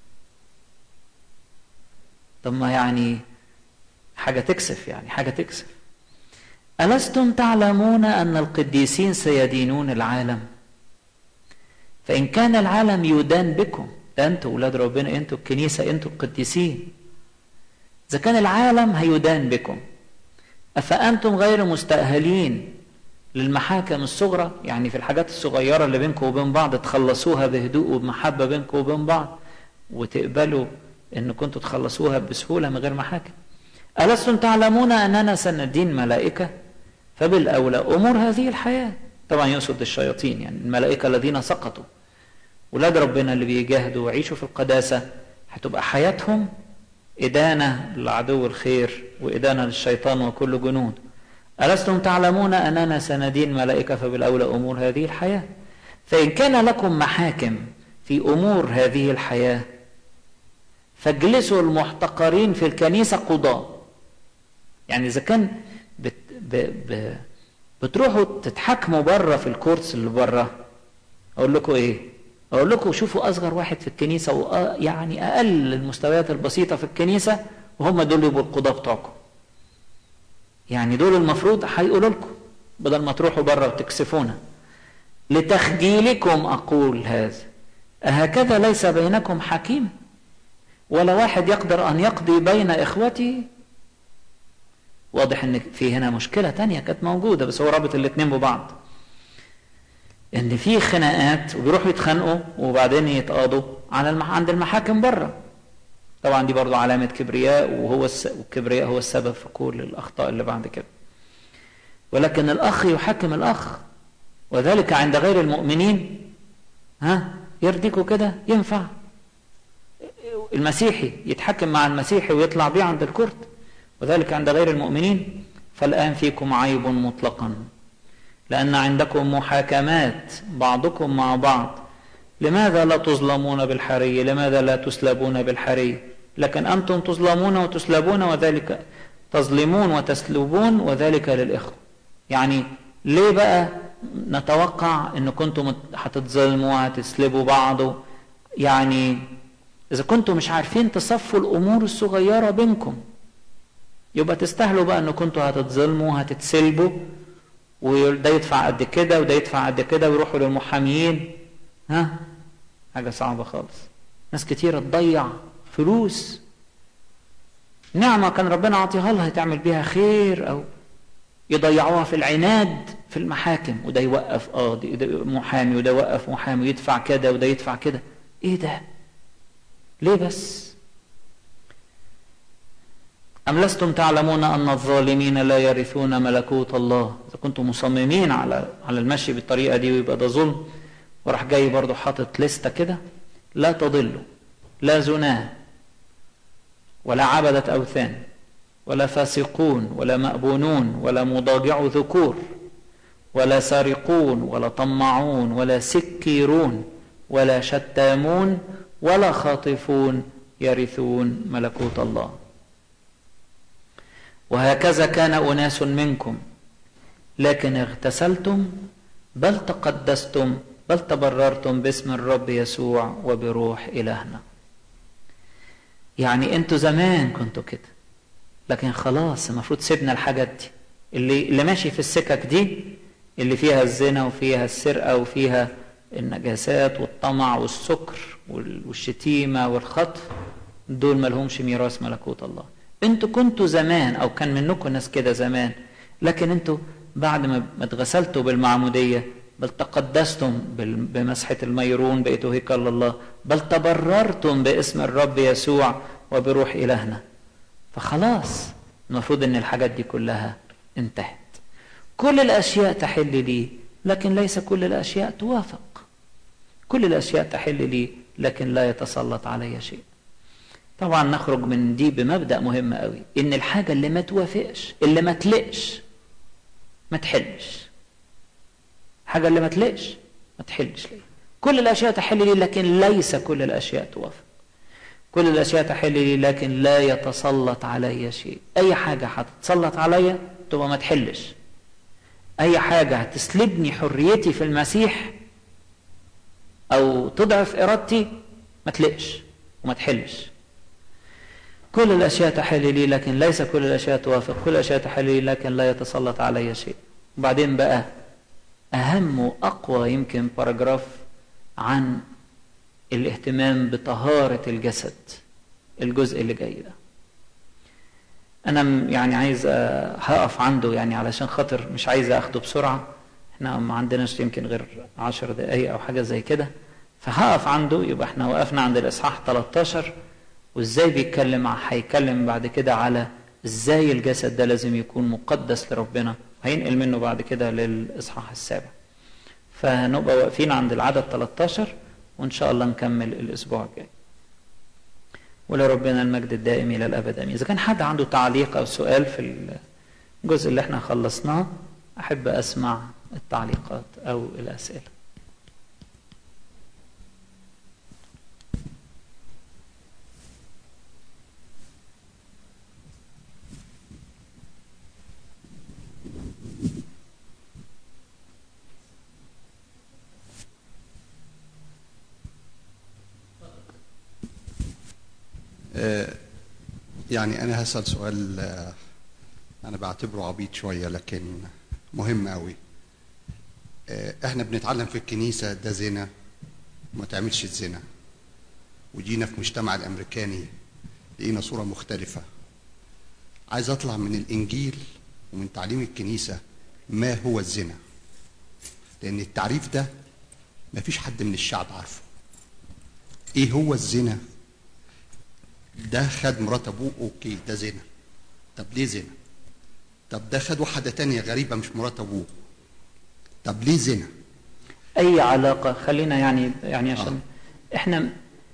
طب ما يعني حاجة تكسف يعني حاجة تكسف ألستم تعلمون أن القديسين سيدينون العالم فإن كان العالم يدان بكم ده أنتوا ولاد ربنا أنتوا الكنيسة أنتوا القديسين إذا كان العالم هيدان بكم أفأنتم غير مستأهلين للمحاكم الصغرى يعني في الحاجات الصغيرة اللي بينكم وبين بعض تخلصوها بهدوء وبمحبة بينكم وبين بعض وتقبلوا ان كنتوا تخلصوها بسهولة من غير محاكم ألستم تعلمون أننا سندين ملائكة فبالأولى أمور هذه الحياة طبعا يقصد الشياطين يعني الملائكة الذين سقطوا ولاد ربنا اللي بيجاهدوا ويعيشوا في القداسة هتبقى حياتهم إدانة لعدو الخير وإدانة للشيطان وكل جنود ألستم تعلمون أننا سندين ملائكة فبالأولى أمور هذه الحياة فإن كان لكم محاكم في أمور هذه الحياة فاجلسوا المحتقرين في الكنيسة قضاء يعني إذا كان بت ب ب بتروحوا تتحكموا بره في الكورس اللي بره أقول لكم إيه؟ أقول لكم شوفوا أصغر واحد في الكنيسة يعني أقل المستويات البسيطة في الكنيسة وهم دول يبقوا القضاة بتوعكم يعني دول المفروض هيقولوا لكم بدل ما تروحوا بره وتكسفونا لتخجيلكم أقول هذا أهكذا ليس بينكم حكيم ولا واحد يقدر أن يقضي بين إخوته واضح ان في هنا مشكله تانية كانت موجوده بس هو رابط الاثنين ببعض ان في خناقات وبيروحوا يتخانقوا وبعدين يتقاضوا على المح... عند المحاكم بره طبعا دي برضو علامه كبرياء وهو الس... الكبرياء هو السبب في كل الاخطاء اللي بعد كده ولكن الاخ يحكم الاخ وذلك عند غير المؤمنين ها يرضيكوا كده ينفع المسيحي يتحكم مع المسيحي ويطلع بيه عند الكرد وذلك عند غير المؤمنين فالآن فيكم عيب مطلقا لأن عندكم محاكمات بعضكم مع بعض لماذا لا تظلمون بالحري لماذا لا تسلبون بالحري لكن أنتم تظلمون وتسلبون وذلك تظلمون وتسلبون وذلك للإخوة يعني ليه بقى نتوقع ان كنتم هتتظلموا وهتسلبوا بعض يعني اذا كنتم مش عارفين تصفوا الامور الصغيره بينكم يبقى تستاهلوا بقى ان كنتوا هتتظلموا هتتسلبوا وده يدفع قد كده وده يدفع قد كده ويروحوا للمحاميين ها حاجه صعبه خالص ناس كتيره تضيع فلوس نعمة كان ربنا عطيها لها تعمل بيها خير أو يضيعوها في العناد في المحاكم وده يوقف قاضي آه محامي وده يوقف محامي يدفع كده وده يدفع كده ايه ده ليه بس أم لستم تعلمون أن الظالمين لا يرثون ملكوت الله إذا كنتم مصممين على على المشي بالطريقة دي ويبقى ده ظلم وراح جاي برضه حاطط لستة كده لا تضلوا لا زناه ولا عبدة أوثان ولا فاسقون ولا مأبونون ولا مضاجع ذكور ولا سارقون ولا طمعون ولا سكيرون ولا شتامون ولا خاطفون يرثون ملكوت الله وهكذا كان أناس منكم لكن اغتسلتم بل تقدستم بل تبررتم باسم الرب يسوع وبروح إلهنا يعني انتوا زمان كنتوا كده لكن خلاص المفروض سيبنا الحاجات دي اللي اللي ماشي في السكك دي اللي فيها الزنا وفيها السرقه وفيها النجاسات والطمع والسكر والشتيمه والخطف دول ملهمش ميراث ملكوت الله انتوا كنتوا زمان او كان منكم ناس كده زمان لكن انتوا بعد ما اتغسلتوا بالمعموديه بل تقدستم بمسحة الميرون بقيتوا هيكل الله بل تبررتم باسم الرب يسوع وبروح إلهنا فخلاص المفروض ان الحاجات دي كلها انتهت كل الاشياء تحل لي لكن ليس كل الاشياء توافق كل الاشياء تحل لي لكن لا يتسلط علي شيء طبعا نخرج من دي بمبدا مهم قوي ان الحاجه اللي ما توافقش اللي ما تلقش ما تحلش حاجه اللي ما تلقش ما تحلش ليه كل الاشياء تحل لي لكن ليس كل الاشياء توافق كل الاشياء تحل لي لكن لا يتسلط علي شيء اي حاجه هتتسلط عليا تبقى ما تحلش اي حاجة هتسلبني حريتي في المسيح او تضعف ارادتي ما تلقش وما تحلش كل الاشياء تحل لي لكن ليس كل الاشياء توافق كل الاشياء تحل لي لكن لا يتسلط علي شيء وبعدين بقى اهم واقوى يمكن باراجراف عن الاهتمام بطهارة الجسد الجزء اللي جاي ده انا يعني عايز هقف عنده يعني علشان خاطر مش عايز اخده بسرعة احنا ما عندناش يمكن غير عشر دقايق او حاجة زي كده فهقف عنده يبقى احنا وقفنا عند الاصحاح 13 وازاي بيتكلم هيتكلم بعد كده على ازاي الجسد ده لازم يكون مقدس لربنا هينقل منه بعد كده للاصحاح السابع فهنبقى واقفين عند العدد 13 وان شاء الله نكمل الاسبوع الجاي ولربنا المجد الدائم الى الابد امين اذا كان حد عنده تعليق او سؤال في الجزء اللي احنا خلصناه احب اسمع التعليقات او الاسئله
يعني أنا هسأل سؤال أنا بعتبره عبيط شوية لكن مهم قوي إحنا بنتعلم في الكنيسة ده زنا وما تعملش الزنا وجينا في مجتمع الأمريكاني لقينا صورة مختلفة عايز أطلع من الإنجيل ومن تعليم الكنيسة ما هو الزنا لأن التعريف ده مفيش حد من الشعب عارفه إيه هو الزنا ده خد مرات ابوه اوكي ده زنا طب ليه زنا طب ده خد واحده تانية غريبه مش مرات ابوه طب ليه زنا
اي علاقه خلينا يعني يعني عشان آه. احنا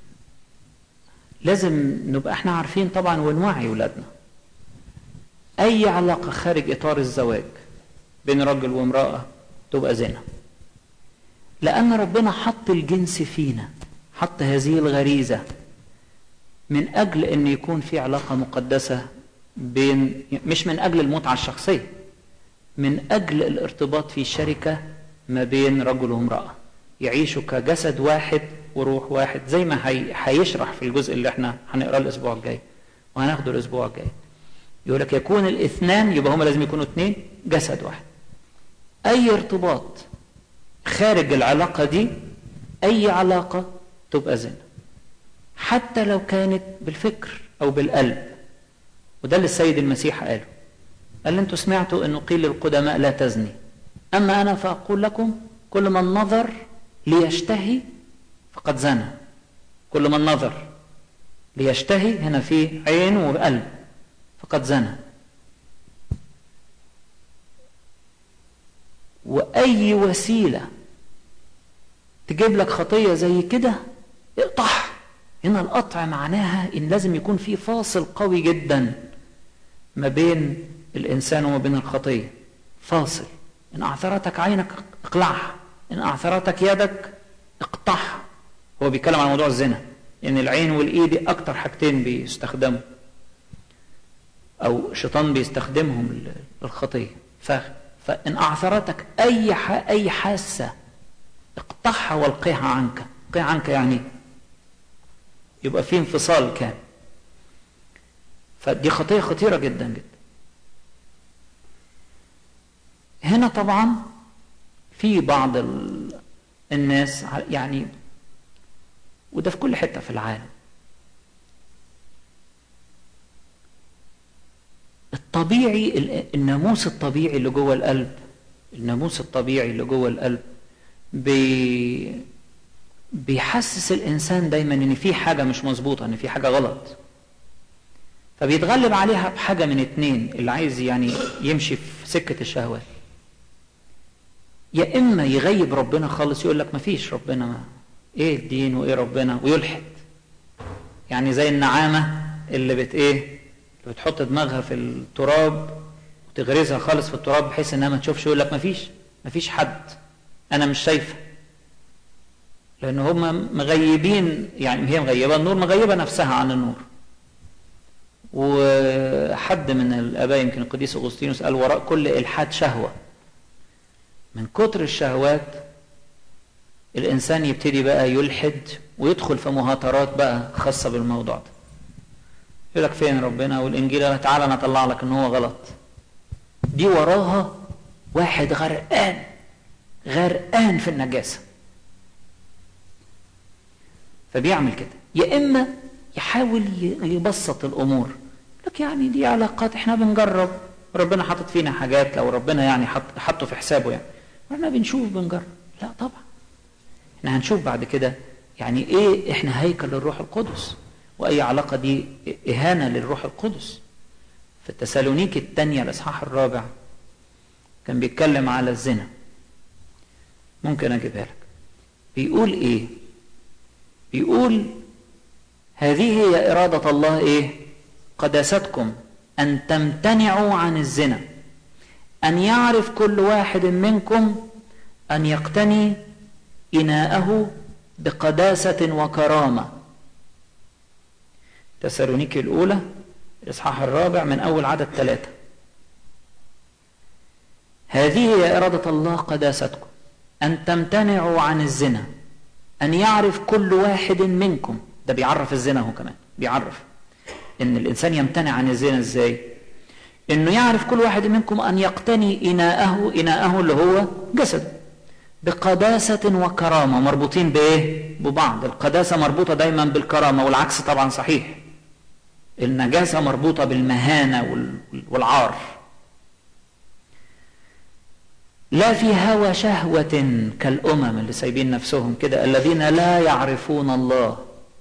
لازم نبقى احنا عارفين طبعا ونوعي ولادنا اي علاقه خارج اطار الزواج بين رجل وامراه تبقى زنا لان ربنا حط الجنس فينا حط هذه الغريزه من اجل ان يكون في علاقه مقدسه بين مش من اجل المتعه الشخصيه من اجل الارتباط في شركه ما بين رجل وامراه يعيشوا كجسد واحد وروح واحد زي ما هي هيشرح في الجزء اللي احنا هنقراه الاسبوع الجاي وهناخده الاسبوع الجاي يقول لك يكون الاثنان يبقى هما لازم يكونوا اثنين جسد واحد اي ارتباط خارج العلاقه دي اي علاقه تبقى زنا حتى لو كانت بالفكر او بالقلب وده اللي السيد المسيح قاله قال انتوا سمعتوا انه قيل للقدماء لا تزني اما انا فاقول لكم كل من نظر ليشتهي فقد زنى كل من نظر ليشتهي هنا في عين وقلب فقد زنى واي وسيله تجيب لك خطيه زي كده اقطعها هنا القطع معناها ان لازم يكون في فاصل قوي جدا ما بين الانسان وما بين الخطيه فاصل ان اعثرتك عينك اقلعها ان اعثرتك يدك اقطعها هو بيتكلم عن موضوع الزنا ان يعني العين والايد اكتر حاجتين بيستخدموا او شيطان بيستخدمهم للخطيه ف... فان اعثرتك اي ح... اي حاسه اقطعها والقيها عنك قيها عنك يعني يبقى في انفصال كامل فدي خطيه خطيره جدا جدا هنا طبعا في بعض ال... الناس يعني وده في كل حته في العالم الطبيعي الناموس الطبيعي اللي جوه القلب الناموس الطبيعي اللي جوه القلب بي بيحسس الانسان دايما ان في حاجه مش مظبوطه ان في حاجه غلط فبيتغلب عليها بحاجه من اتنين اللي عايز يعني يمشي في سكه الشهوات يا اما يغيب ربنا خالص يقول لك ما فيش ربنا ما. ايه الدين وايه ربنا ويلحد يعني زي النعامه اللي بت ايه اللي بتحط دماغها في التراب وتغرزها خالص في التراب بحيث انها ما تشوفش يقول لك ما فيش ما فيش حد انا مش شايفه لان هم مغيبين يعني هي مغيبه النور مغيبه نفسها عن النور وحد من الآباء يمكن القديس أغسطينوس قال وراء كل إلحاد شهوة من كتر الشهوات الإنسان يبتدي بقى يلحد ويدخل في مهاترات بقى خاصة بالموضوع ده يقول لك فين ربنا والإنجيل قال تعالى أنا أطلع لك إن هو غلط دي وراها واحد غرقان غرقان في النجاسة فبيعمل كده يا إما يحاول يبسط الأمور لك يعني دي علاقات احنا بنجرب ربنا حاطط فينا حاجات لو ربنا يعني حط حطه في حسابه يعني احنا بنشوف بنجرب لا طبعا احنا هنشوف بعد كده يعني ايه احنا هيكل للروح القدس واي علاقه دي اهانه للروح القدس في التسالونيك الثانيه الاصحاح الرابع كان بيتكلم على الزنا ممكن اجيبها لك بيقول ايه بيقول هذه هي اراده الله ايه قداستكم ان تمتنعوا عن الزنا ان يعرف كل واحد منكم ان يقتني اناءه بقداسه وكرامه تسالونيكي الاولى الاصحاح الرابع من اول عدد ثلاثه هذه هي اراده الله قداستكم ان تمتنعوا عن الزنا ان يعرف كل واحد منكم ده بيعرف الزنا هو كمان بيعرف ان الانسان يمتنع عن الزنا ازاي انه يعرف كل واحد منكم ان يقتني اناءه اناءه اللي هو جسد بقداسة وكرامة مربوطين بايه ببعض القداسة مربوطة دايما بالكرامة والعكس طبعا صحيح النجاسة مربوطة بالمهانة والعار لا في هوى شهوة كالأمم اللي سايبين نفسهم كده الذين لا يعرفون الله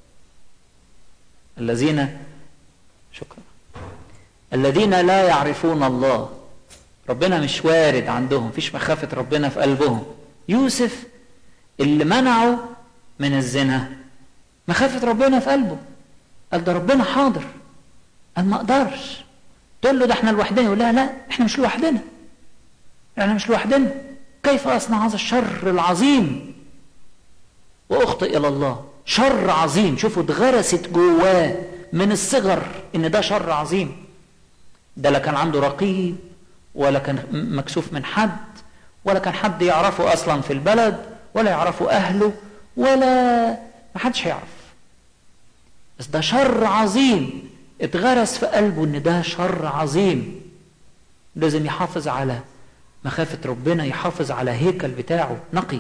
الذين شكرا الذين لا يعرفون الله ربنا مش وارد عندهم فيش مخافة ربنا في قلبهم يوسف اللي منعه من الزنا مخافة ربنا في قلبه قال ده ربنا حاضر قال ما اقدرش تقول له ده احنا لوحدنا يقول لا لا احنا مش لوحدنا احنا مش لوحدنا كيف اصنع هذا الشر العظيم واخطئ الى الله شر عظيم شوفوا اتغرست جواه من الصغر ان ده شر عظيم ده لا كان عنده رقيب ولا كان مكسوف من حد ولا كان حد يعرفه اصلا في البلد ولا يعرفه اهله ولا ما حدش هيعرف بس ده شر عظيم اتغرس في قلبه ان ده شر عظيم لازم يحافظ على مخافة ربنا يحافظ على هيكل بتاعه نقي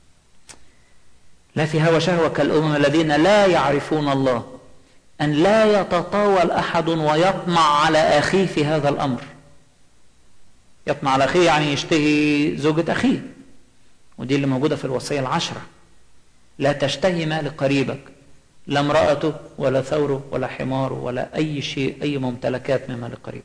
لا في هوى شهوة كالأمم الذين لا يعرفون الله أن لا يتطاول أحد ويطمع على أخيه في هذا الأمر يطمع على أخيه يعني يشتهي زوجة أخيه ودي اللي موجودة في الوصية العشرة لا تشتهي مال قريبك لا امرأته ولا ثوره ولا حماره ولا أي شيء أي ممتلكات من مال قريب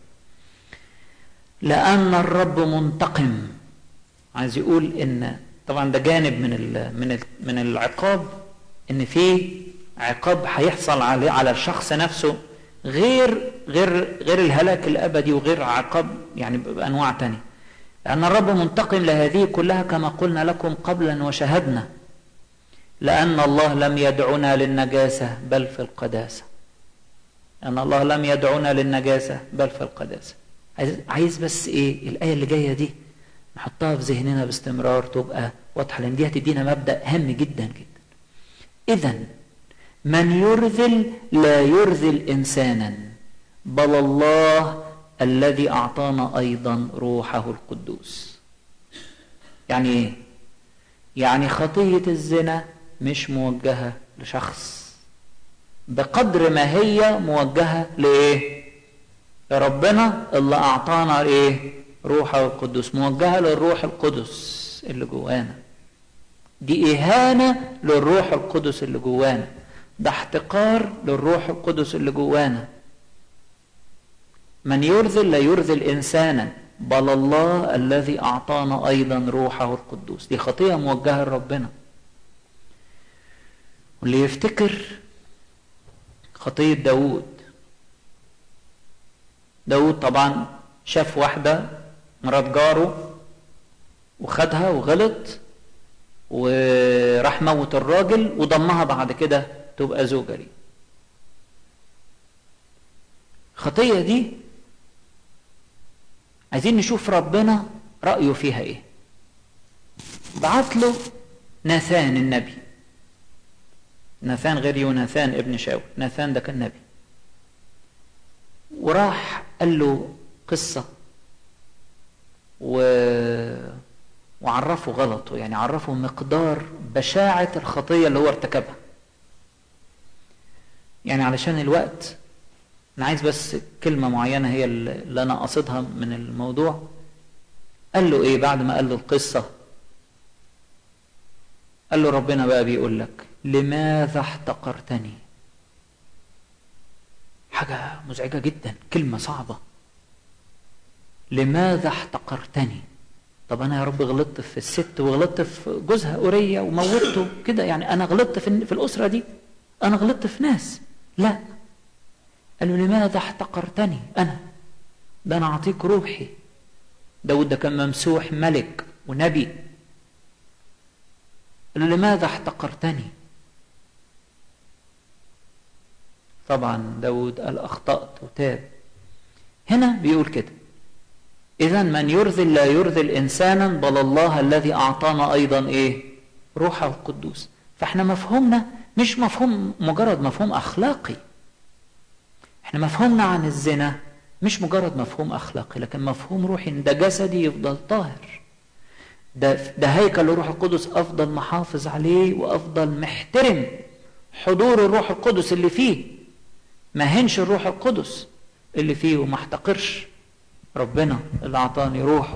لأن الرب منتقم عايز يقول إن طبعا ده جانب من ال من ال من العقاب إن في عقاب هيحصل عليه على الشخص نفسه غير غير غير الهلاك الابدي وغير عقاب يعني بانواع تانية لان الرب منتقم لهذه كلها كما قلنا لكم قبلا وشهدنا لان الله لم يدعنا للنجاسه بل في القداسه ان الله لم يدعنا للنجاسه بل في القداسه عايز عايز بس ايه الايه اللي جايه دي نحطها في ذهننا باستمرار تبقى واضحه لان دي هتدينا مبدا هام جدا جدا اذا من يرذل لا يرذل انسانا بل الله الذي اعطانا ايضا روحه القدوس يعني ايه يعني خطيه الزنا مش موجهه لشخص بقدر ما هي موجهه لايه لربنا اللي اعطانا ايه روحه القدوس موجهه للروح القدس اللي جوانا دي اهانه للروح القدس اللي جوانا ده احتقار للروح القدس اللي جوانا من يرذل لا يرذل انسانا بل الله الذي اعطانا ايضا روحه القدوس دي خطيه موجهه لربنا واللي يفتكر خطيه داود داود طبعا شاف واحده مرات جاره وخدها وغلط وراح موت الراجل وضمها بعد كده تبقى زوجة لي الخطية دي عايزين نشوف ربنا رأيه فيها ايه بعت له ناثان النبي ناثان غير يوناثان ابن شاول ناثان ده كان نبي وراح قال له قصة و... وعرفه غلطه يعني عرفه مقدار بشاعة الخطية اللي هو ارتكبها يعني علشان الوقت أنا عايز بس كلمة معينة هي اللي أنا قصدها من الموضوع قال له إيه بعد ما قال له القصة قال له ربنا بقى بيقول لك لماذا احتقرتني حاجة مزعجة جدا كلمة صعبة لماذا احتقرتني طب انا يا رب غلطت في الست وغلطت في جوزها أورية وموتته كده يعني انا غلطت في, في الأسرة دي انا غلطت في ناس لا قال له لماذا احتقرتني انا ده انا اعطيك روحي داود ده كان ممسوح ملك ونبي قال له لماذا احتقرتني طبعا داود قال أخطأت وتاب هنا بيقول كده إذا من يرذل لا يرذل إنسانا بل الله الذي أعطانا أيضا إيه روحه القدوس فإحنا مفهومنا مش مفهوم مجرد مفهوم أخلاقي إحنا مفهومنا عن الزنا مش مجرد مفهوم أخلاقي لكن مفهوم روحي إن ده جسدي يفضل طاهر ده ده هيكل الروح القدس أفضل محافظ عليه وأفضل محترم حضور الروح القدس اللي فيه ما هنش الروح القدس اللي فيه وما احتقرش ربنا اللي اعطاني روحه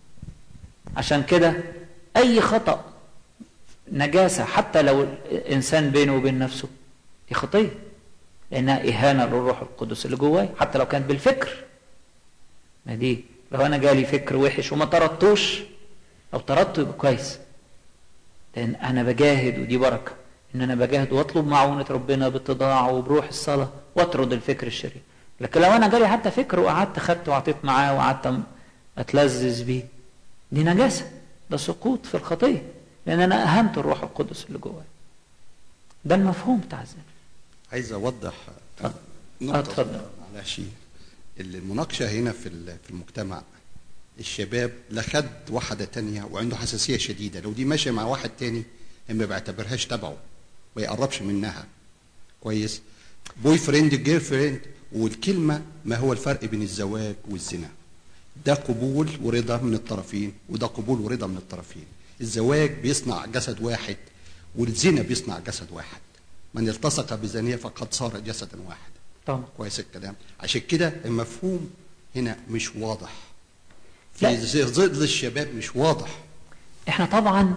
عشان كده اي خطا نجاسه حتى لو الانسان بينه وبين نفسه دي خطيه لانها اهانه للروح القدس اللي جواي حتى لو كانت بالفكر ما دي لو انا جالي فكر وحش وما طردتوش او طردته يبقى كويس لان انا بجاهد ودي بركه ان انا بجاهد واطلب معونه ربنا باتضاع وبروح الصلاه واطرد الفكر الشرير لكن لو انا جالي حتى فكر وقعدت خدت وعطيت معاه وقعدت اتلذذ بيه دي نجاسه ده سقوط في الخطيه لان انا اهنت الروح القدس اللي جوايا ده المفهوم بتاع الزنا
عايز اوضح
اه
نقطة
اتفضل.
معلش المناقشة هنا في ال- في المجتمع الشباب لا خد واحدة تانية وعنده حساسية شديدة لو دي ماشية مع واحد تاني ما بيعتبرهاش تبعه ما يقربش منها كويس بوي فريند جير فريند والكلمة ما هو الفرق بين الزواج والزنا ده قبول ورضا من الطرفين وده قبول ورضا من الطرفين الزواج بيصنع جسد واحد والزنا بيصنع جسد واحد من التصق بزانية فقد صار جسدا واحدا
طبعا
كويس الكلام عشان كده المفهوم هنا مش واضح
لا.
في ظل الشباب مش واضح
احنا طبعا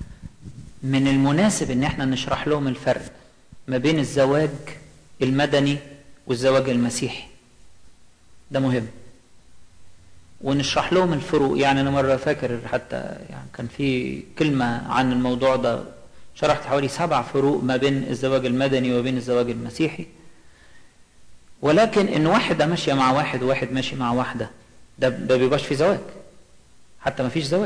من المناسب ان احنا نشرح لهم الفرق ما بين الزواج المدني والزواج المسيحي ده مهم ونشرح لهم الفروق يعني انا مره فاكر حتى يعني كان في كلمه عن الموضوع ده شرحت حوالي سبع فروق ما بين الزواج المدني وبين الزواج المسيحي ولكن ان واحده ماشيه مع واحد وواحد ماشي مع واحده ده ده بيبقاش في زواج حتى ما فيش زواج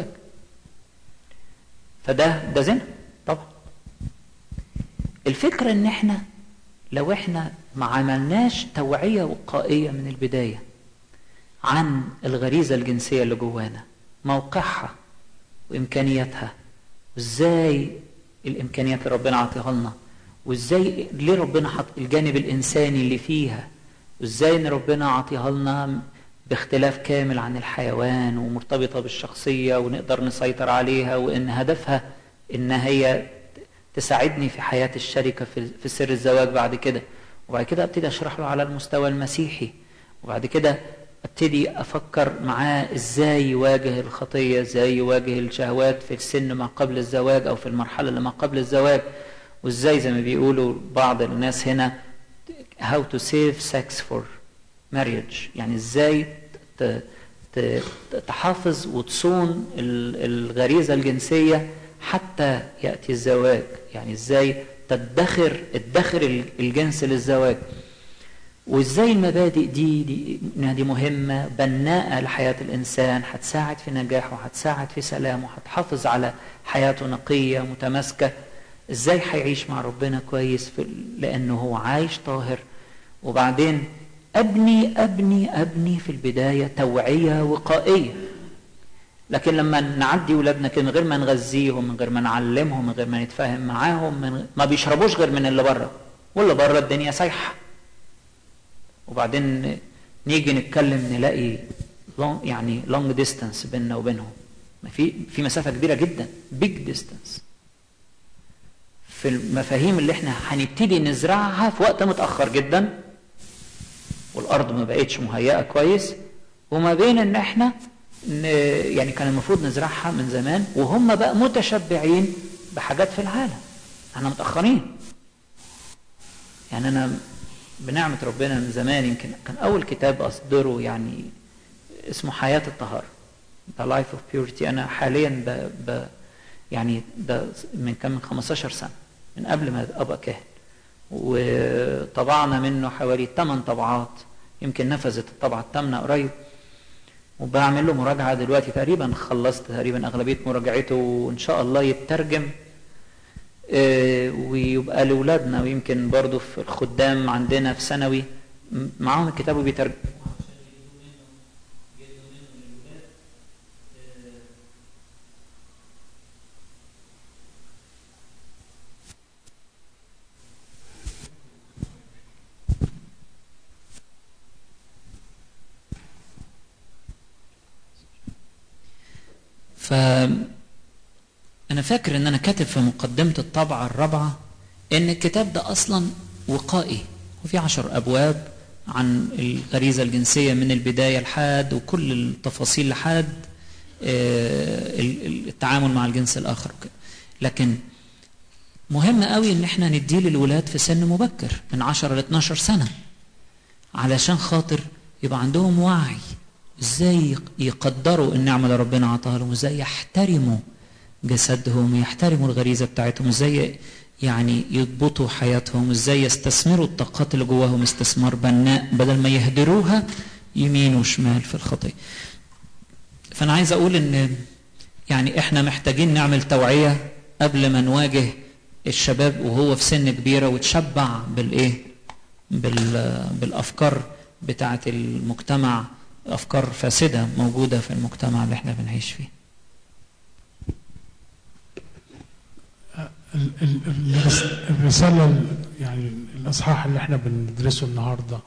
فده ده زنا طبعا الفكرة ان احنا لو احنا ما عملناش توعية وقائية من البداية عن الغريزة الجنسية اللي جوانا موقعها وامكانياتها وازاي الامكانيات اللي ربنا عطيها لنا وازاي ليه ربنا حط الجانب الانساني اللي فيها وازاي ان ربنا عطيها لنا باختلاف كامل عن الحيوان ومرتبطة بالشخصية ونقدر نسيطر عليها وان هدفها ان هي تساعدني في حياة الشركة في في سر الزواج بعد كده وبعد كده ابتدي اشرح له على المستوى المسيحي وبعد كده ابتدي افكر معاه ازاي يواجه الخطية ازاي يواجه الشهوات في السن ما قبل الزواج او في المرحلة اللي ما قبل الزواج وازاي زي ما بيقولوا بعض الناس هنا how to save sex for marriage يعني ازاي ت- ت- تحافظ وتصون ال- الغريزة الجنسية حتى يأتي الزواج يعني ازاي تدخر ادخر ال- الجنس للزواج وازاي المبادئ دي دي إنها دي مهمة بناءة لحياة الإنسان هتساعد في نجاحه هتساعد في سلامه هتحافظ على حياته نقية متماسكة ازاي هيعيش مع ربنا كويس في لأنه هو عايش طاهر وبعدين ابني ابني ابني في البدايه توعيه وقائيه لكن لما نعدي ولادنا كده من غير ما نغذيهم من غير ما نعلمهم من غير ما نتفاهم معاهم من ما بيشربوش غير من اللي بره واللي بره الدنيا سايحه وبعدين نيجي نتكلم نلاقي long يعني لونج ديستانس بيننا وبينهم في في مسافه كبيره جدا بيج ديستانس في المفاهيم اللي احنا هنبتدي نزرعها في وقت متاخر جدا والارض ما بقتش مهيئه كويس وما بين ان احنا يعني كان المفروض نزرعها من زمان وهم بقى متشبعين بحاجات في العالم احنا متاخرين يعني انا بنعمه ربنا من زمان يمكن كان اول كتاب اصدره يعني اسمه حياه الطهاره The Life of Purity انا حاليا ب, ب يعني ده من كم من 15 سنه من قبل ما ابقى كاهن وطبعنا منه حوالي 8 طبعات يمكن نفذت الطبعه الثامنه قريب وبعمل له مراجعه دلوقتي تقريبا خلصت تقريبا اغلبيه مراجعته وان شاء الله يترجم ويبقى لاولادنا ويمكن برضه في الخدام عندنا في ثانوي معاهم الكتاب وبيترجم ف أنا فاكر إن أنا كاتب في مقدمة الطبعة الرابعة إن الكتاب ده أصلا وقائي وفي عشر أبواب عن الغريزة الجنسية من البداية لحد وكل التفاصيل لحد التعامل مع الجنس الآخر وكده لكن مهم قوي إن إحنا نديه للولاد في سن مبكر من 10 ل 12 سنة علشان خاطر يبقى عندهم وعي ازاي يقدروا النعمة اللي ربنا عطاها لهم ازاي يحترموا جسدهم يحترموا الغريزة بتاعتهم ازاي يعني يضبطوا حياتهم ازاي يستثمروا الطاقات اللي جواهم استثمار بناء بدل ما يهدروها يمين وشمال في الخطية فانا عايز اقول ان يعني احنا محتاجين نعمل توعية قبل ما نواجه الشباب وهو في سن كبيرة وتشبع بالايه بالافكار بتاعة المجتمع افكار فاسده موجوده في المجتمع اللي احنا بنعيش فيه
الرساله يعني الاصحاح اللي احنا بندرسه النهارده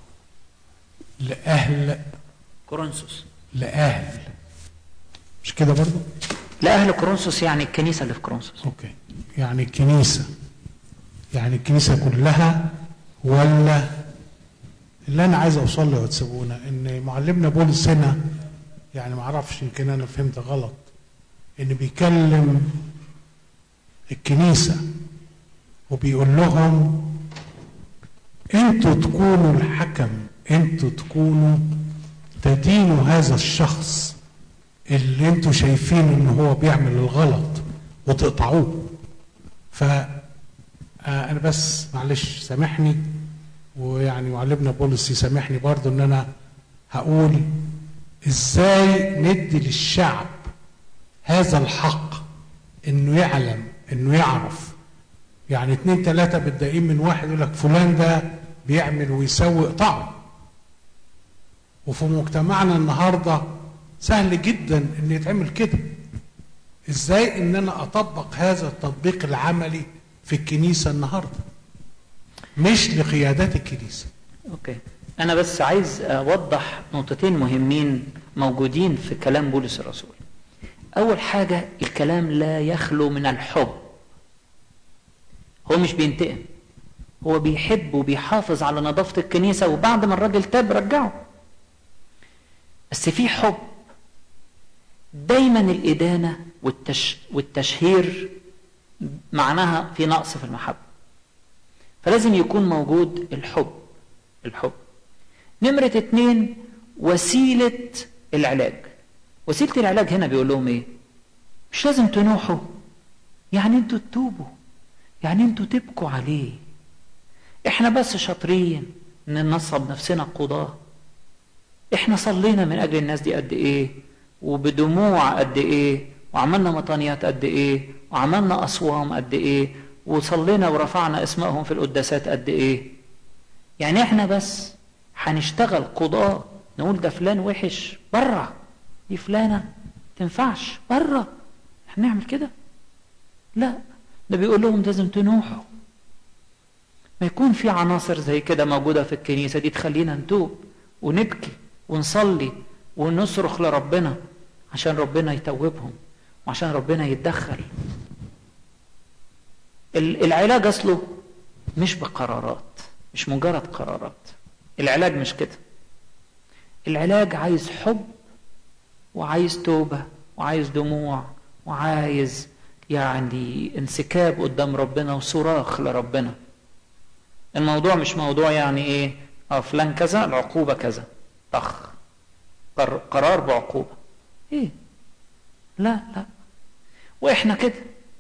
لاهل
كورنثوس
لاهل مش كده برضو
لاهل كورنثوس يعني الكنيسه اللي في كورنثوس
اوكي يعني الكنيسه يعني الكنيسه كلها ولا اللي انا عايز اوصل له وتسيبونا ان معلمنا بولس هنا يعني ما اعرفش يمكن انا فهمت غلط ان بيكلم الكنيسه وبيقول لهم انتوا تكونوا الحكم انتوا تكونوا تدينوا هذا الشخص اللي انتوا شايفين ان هو بيعمل الغلط وتقطعوه ف انا بس معلش سامحني ويعني معلمنا بولس يسامحني برضو ان انا هقول ازاي ندي للشعب هذا الحق انه يعلم انه يعرف يعني اتنين تلاتة متضايقين من واحد يقول لك فلان ده بيعمل ويسوي اقطعه وفي مجتمعنا النهارده سهل جدا ان يتعمل كده ازاي ان انا اطبق هذا التطبيق العملي في الكنيسه النهارده مش لقيادات الكنيسه
اوكي انا بس عايز اوضح نقطتين مهمين موجودين في كلام بولس الرسول اول حاجه الكلام لا يخلو من الحب هو مش بينتقم هو بيحب وبيحافظ على نظافه الكنيسه وبعد ما الراجل تاب رجعه بس في حب دايما الادانه والتش والتشهير معناها في نقص في المحبه فلازم يكون موجود الحب الحب نمرة اتنين وسيلة العلاج وسيلة العلاج هنا بيقول لهم ايه مش لازم تنوحوا يعني انتوا تتوبوا يعني انتوا تبكوا عليه احنا بس شاطرين ننصب نفسنا قضاة احنا صلينا من اجل الناس دي قد ايه وبدموع قد ايه وعملنا مطانيات قد ايه وعملنا اصوام قد ايه وصلينا ورفعنا اسمائهم في القداسات قد ايه يعني احنا بس هنشتغل قضاة نقول ده فلان وحش بره دي فلانة تنفعش بره هنعمل كده لا ده بيقول لهم لازم تنوحوا ما يكون في عناصر زي كده موجودة في الكنيسة دي تخلينا نتوب ونبكي ونصلي ونصرخ لربنا عشان ربنا يتوبهم وعشان ربنا يتدخل العلاج اصله مش بقرارات مش مجرد قرارات العلاج مش كده العلاج عايز حب وعايز توبة وعايز دموع وعايز يعني انسكاب قدام ربنا وصراخ لربنا الموضوع مش موضوع يعني ايه اه فلان كذا العقوبة كذا طخ قرار بعقوبة ايه لا لا واحنا كده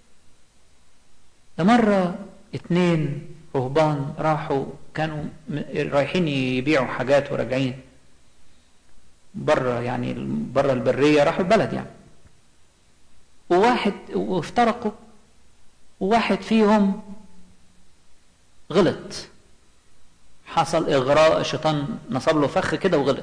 ده مرة اتنين رهبان راحوا كانوا رايحين يبيعوا حاجات وراجعين بره يعني بره البرية راحوا البلد يعني وواحد وافترقوا وواحد فيهم غلط حصل إغراء الشيطان نصب له فخ كده وغلط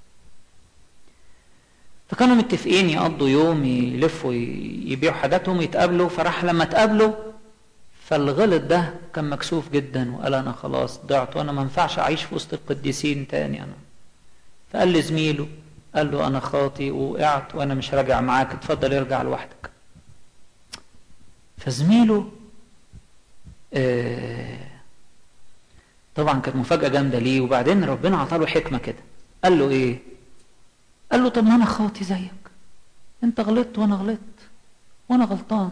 فكانوا متفقين يقضوا يوم يلفوا يبيعوا حاجاتهم يتقابلوا فراح لما اتقابلوا فالغلط ده كان مكسوف جدا وقال انا خلاص ضعت وانا ما ينفعش اعيش في وسط القديسين تاني انا فقال لزميله قال له انا خاطي وقعت وانا مش راجع معاك اتفضل ارجع لوحدك فزميله آه طبعا كانت مفاجاه جامده ليه وبعدين ربنا عطاله حكمه كده قال له ايه قال له طب ما انا خاطي زيك انت غلطت وانا غلطت وانا غلطان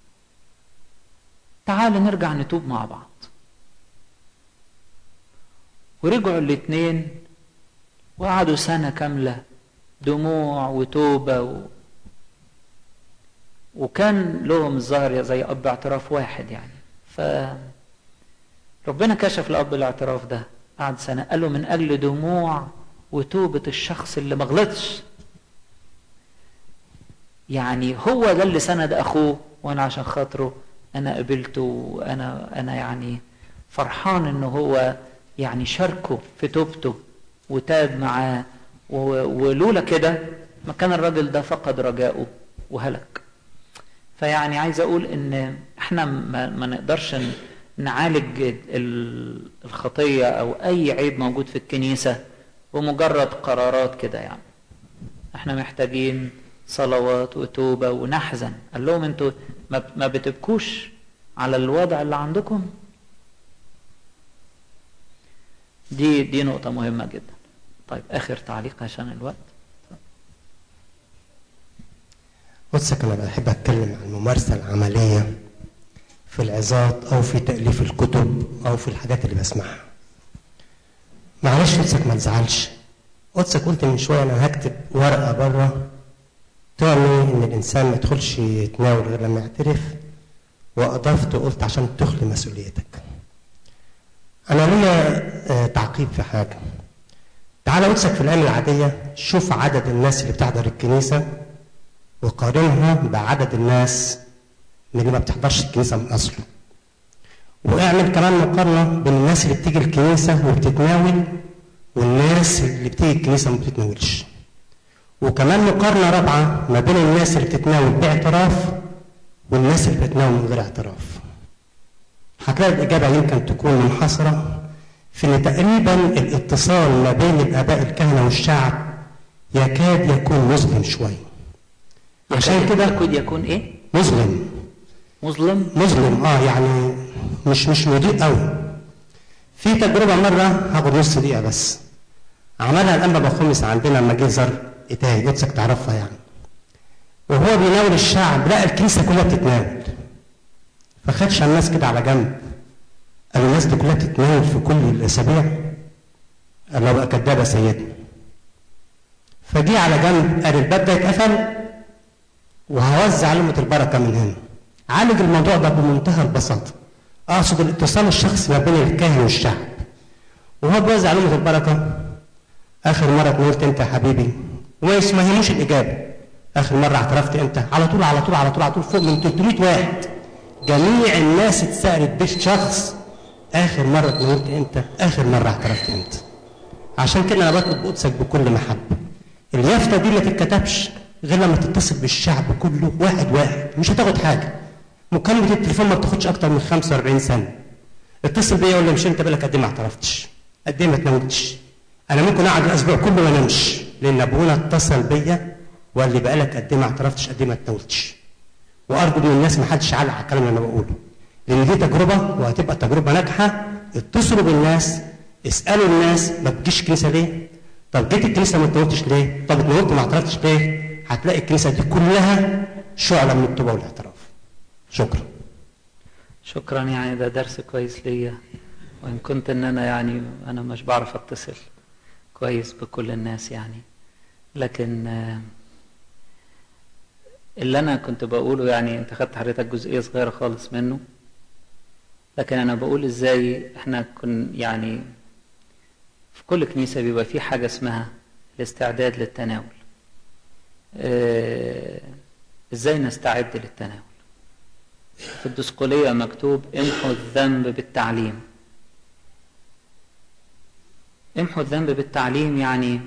تعال نرجع نتوب مع بعض ورجعوا الاتنين وقعدوا سنة كاملة دموع وتوبة و... وكان لهم الظاهر زي أب اعتراف واحد يعني ف ربنا كشف لأب الاعتراف ده قعد سنة قال له من أجل دموع وتوبة الشخص اللي ما غلطش يعني هو ده اللي سند أخوه وأنا عشان خاطره أنا قبلته وأنا أنا يعني فرحان إن هو يعني شاركه في توبته وتاب معاه ولولا كده ما كان الراجل ده فقد رجائه وهلك فيعني عايز اقول ان احنا ما, ما نقدرش نعالج الخطيه او اي عيب موجود في الكنيسه بمجرد قرارات كده يعني احنا محتاجين صلوات وتوبه ونحزن قال لهم انتوا ما بتبكوش على الوضع اللي عندكم دي دي نقطه مهمه جدا طيب اخر تعليق عشان الوقت
بصك انا بحب اتكلم عن الممارسه العمليه في العظات او في تاليف الكتب او في الحاجات اللي بسمعها معلش قدسك ما تزعلش قدسك قلت من شويه انا هكتب ورقه بره تعني ان الانسان ما يدخلش يتناول غير لما يعترف واضفت وقلت عشان تخلي مسؤوليتك انا ليا تعقيب في حاجه تعال قدسك في الايام العاديه شوف عدد الناس اللي بتحضر الكنيسه وقارنها بعدد الناس من اللي ما بتحضرش الكنيسه من اصله واعمل كمان مقارنه بين الناس اللي بتيجي الكنيسه وبتتناول والناس اللي بتيجي الكنيسه وما بتتناولش وكمان مقارنه رابعه ما بين الناس اللي بتتناول باعتراف والناس اللي بتتناول من غير اعتراف هتلاقي الاجابه يمكن تكون منحصره في ان تقريبا الاتصال ما بين الاباء الكهنه والشعب يكاد يكون مظلم شويه عشان كده
يكون يكون ايه
مظلم
مظلم
مظلم اه يعني مش مش مضيء قوي في تجربه مره هاخد نص دقيقه بس عملها الانبا بخمس عندنا لما جه زار اتاي قدسك تعرفها يعني وهو بيناول الشعب لقى الكنيسه كلها بتتناول فخدش الناس كده على جنب قال الناس دي كلها بتتناول في كل الاسابيع قال له بقى كدابه سيدنا فجه على جنب قال الباب ده يتقفل وهوزع لمة البركة من هنا عالج الموضوع ده بمنتهى البساطة أقصد الاتصال الشخصي ما بين الكاهن والشعب وهو بيوزع لمة البركة آخر مرة اتنولت أنت يا حبيبي وما يهموش الإجابة آخر مرة اعترفت أنت على طول على طول على طول على طول فوق من 300 واحد جميع الناس اتسألت بشخص آخر مرة اتنولت أنت آخر مرة اعترفت أنت عشان كده انا بطلب قدسك بكل محبه اليافطه دي ما تتكتبش غير لما تتصل بالشعب كله واحد واحد مش هتاخد حاجه مكالمه التليفون ما بتاخدش اكتر من 45 سنه اتصل بيا ولا مش انت بالك قد ايه ما اعترفتش قد ايه ما تناولتش انا ممكن اقعد الاسبوع كله ما انامش لان ابونا اتصل بيا وقال لي بقالك قد ايه ما اعترفتش قد ايه ما تناولتش وارجو من الناس ما حدش يعلق على الكلام اللي انا بقوله لان دي تجربه وهتبقى تجربه ناجحه اتصلوا بالناس اسالوا الناس ما بتجيش الكنيسه ليه؟ طب جيت الكنيسه ما اتناولتش ليه؟ طب اتناولت ما اعترفتش ليه؟ هتلاقي الكنيسه دي كلها شعله من التوبه والاعتراف. شكرا.
شكرا يعني ده درس كويس ليا وان كنت ان انا يعني انا مش بعرف اتصل كويس بكل الناس يعني لكن آه، اللي انا كنت بقوله يعني انت خدت حضرتك جزئيه صغيره خالص منه لكن انا بقول ازاي احنا كن يعني في كل كنيسه بيبقى في حاجه اسمها الاستعداد للتناول آه، ازاي نستعد للتناول في الدسقلية مكتوب امحوا الذنب بالتعليم امحوا الذنب بالتعليم يعني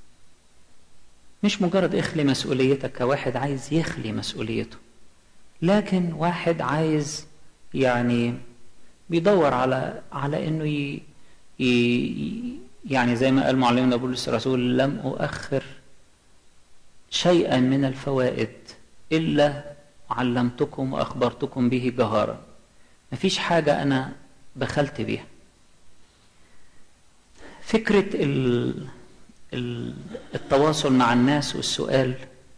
مش مجرد اخلي مسؤوليتك كواحد عايز يخلي مسؤوليته لكن واحد عايز يعني بيدور على على انه ي... ي... يعني زي ما قال معلمنا بولس الرسول لم اؤخر شيئا من الفوائد الا علمتكم واخبرتكم به جهارا مفيش حاجه انا بخلت بيها فكره ال... ال... التواصل مع الناس والسؤال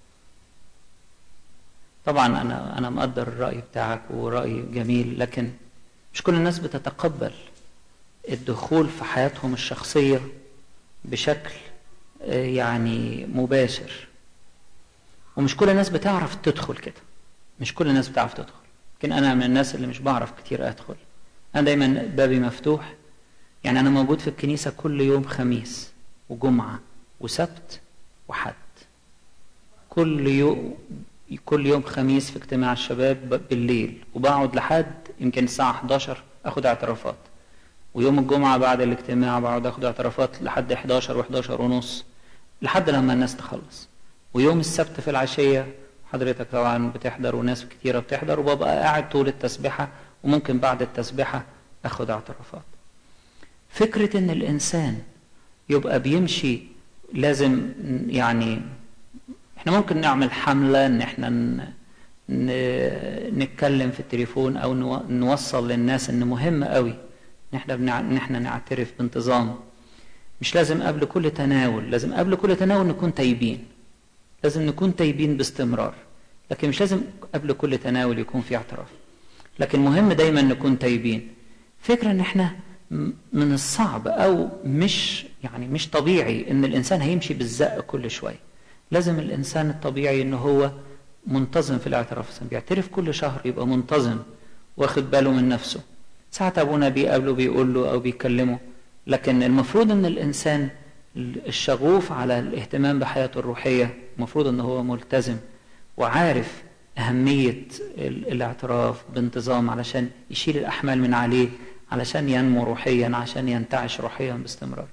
طبعا انا انا مقدر الراي بتاعك وراي جميل لكن مش كل الناس بتتقبل الدخول في حياتهم الشخصيه بشكل آه، يعني مباشر ومش كل الناس بتعرف تدخل كده مش كل الناس بتعرف تدخل لكن انا من الناس اللي مش بعرف كتير ادخل انا دايما بابي مفتوح يعني انا موجود في الكنيسه كل يوم خميس وجمعه وسبت وحد كل يوم كل يوم خميس في اجتماع الشباب ب- بالليل وبقعد لحد يمكن الساعه 11 اخد اعترافات ويوم الجمعه بعد الاجتماع بقعد اخد اعترافات لحد 11 و11 ونص لحد لما الناس تخلص ويوم السبت في العشيه حضرتك طبعا بتحضر وناس كتيره بتحضر وببقى قاعد طول التسبيحه وممكن بعد التسبيحه اخد اعترافات فكره ان الانسان يبقى بيمشي لازم يعني احنا ممكن نعمل حمله ان احنا ن... ن... نتكلم في التليفون او نو... نوصل للناس ان مهم قوي ان احنا بنع... ان احنا نعترف بانتظام مش لازم قبل كل تناول لازم قبل كل تناول نكون تايبين لازم نكون تايبين باستمرار لكن مش لازم قبل كل تناول يكون في اعتراف لكن مهم دايما نكون تايبين فكرة ان احنا م- من الصعب او مش يعني مش طبيعي ان الانسان هيمشي بالزق كل شويه لازم الانسان الطبيعي ان هو منتظم في الاعتراف إذا بيعترف كل شهر يبقى منتظم واخد باله من نفسه ساعات ابونا بيقابله بيقول له او بيكلمه لكن المفروض ان الانسان الشغوف على الاهتمام بحياته الروحيه المفروض ان هو ملتزم وعارف اهميه ال- الاعتراف بانتظام علشان يشيل الاحمال من عليه علشان ينمو روحيا عشان ينتعش روحيا باستمرار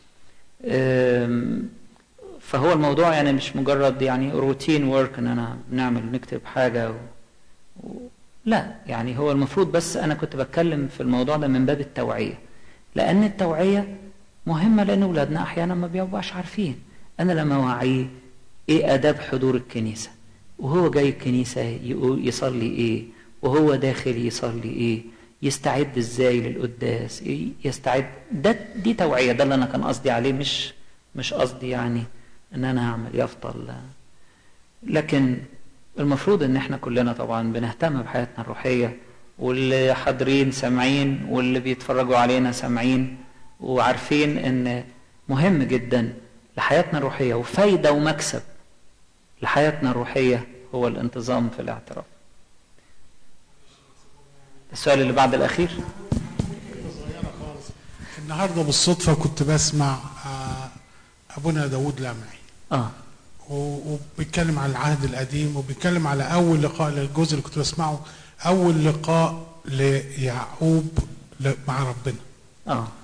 أم، فهو الموضوع يعني مش مجرد يعني روتين ورك ان انا بنعمل نكتب حاجه و... و... لا يعني هو المفروض بس انا كنت بتكلم في الموضوع ده من باب التوعيه لان التوعيه مهمه لان اولادنا احيانا ما بيبقاش عارفين انا لما اوعيه ايه اداب حضور الكنيسه وهو جاي الكنيسه يقول يصلي ايه وهو داخل يصلي ايه يستعد ازاي للقداس إيه يستعد ده دي توعيه ده اللي انا كان قصدي عليه مش مش قصدي يعني ان انا اعمل يفضل لكن المفروض ان احنا كلنا طبعا بنهتم بحياتنا الروحيه واللي حاضرين سامعين واللي بيتفرجوا علينا سامعين وعارفين ان مهم جدا لحياتنا الروحيه وفايده ومكسب لحياتنا الروحيه هو الانتظام في الاعتراف السؤال اللي بعد الاخير
النهارده بالصدفه كنت بسمع آه، ابونا داوود لمعي
اه
و- وبيتكلم على العهد القديم وبيتكلم على اول لقاء للجزء اللي كنت بسمعه اول لقاء ليعقوب ل- مع ربنا
اه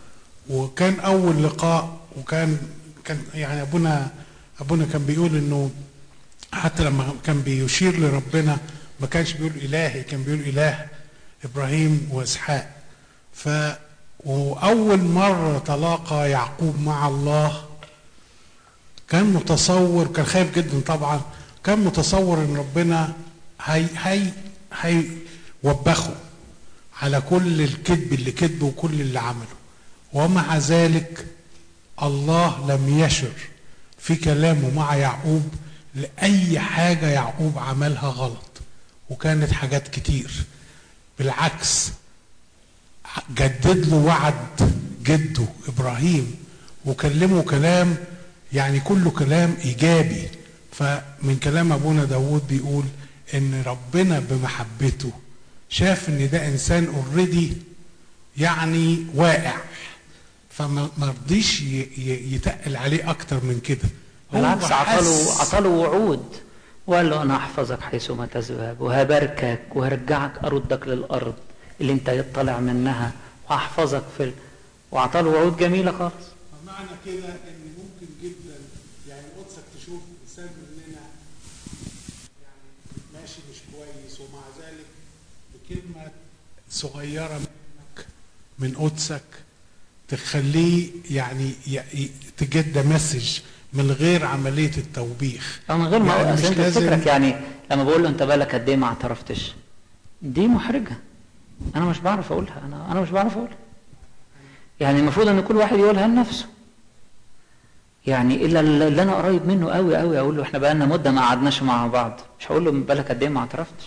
وكان اول لقاء وكان كان يعني ابونا ابونا كان بيقول انه حتى لما كان بيشير لربنا ما كانش بيقول الهي كان بيقول اله ابراهيم واسحاق ف واول مره تلاقى يعقوب مع الله كان متصور كان خايف جدا طبعا كان متصور ان ربنا هي هي هيوبخه على كل الكذب اللي كذبه وكل اللي عمله ومع ذلك الله لم يشر في كلامه مع يعقوب لأي حاجة يعقوب عملها غلط وكانت حاجات كتير بالعكس جدد له وعد جده إبراهيم وكلمه كلام يعني كله كلام إيجابي فمن كلام أبونا داود بيقول إن ربنا بمحبته شاف إن ده إنسان اوريدي يعني واقع فما ما رضيش ي- ي- يتقل عليه أكتر من كده هو
بالعكس عطاله
حس-
عطاله وعود وقال له انا هحفظك حيثما تذهب وهباركك وهرجعك اردك للارض اللي انت طالع منها وهحفظك في ال... وعطاله وعود جميله خالص
معنى كده ان ممكن جدا يعني قدسك تشوف انسان مننا يعني ماشي مش كويس ومع ذلك بكلمه صغيره منك من قدسك تخليه يعني ي- ي- تجد مسج من غير عمليه التوبيخ
أو من غير ما
يعني
يعني
مش
انت
لازم-
تفتكرك يعني لما بقول له انت بالك قد ايه ما اعترفتش دي محرجه انا مش بعرف اقولها انا انا مش بعرف اقولها يعني المفروض ان كل واحد يقولها لنفسه يعني الا اللي انا قريب منه قوي قوي اقول له احنا بقالنا مده ما قعدناش مع بعض مش هقول له بالك قد ايه ما اعترفتش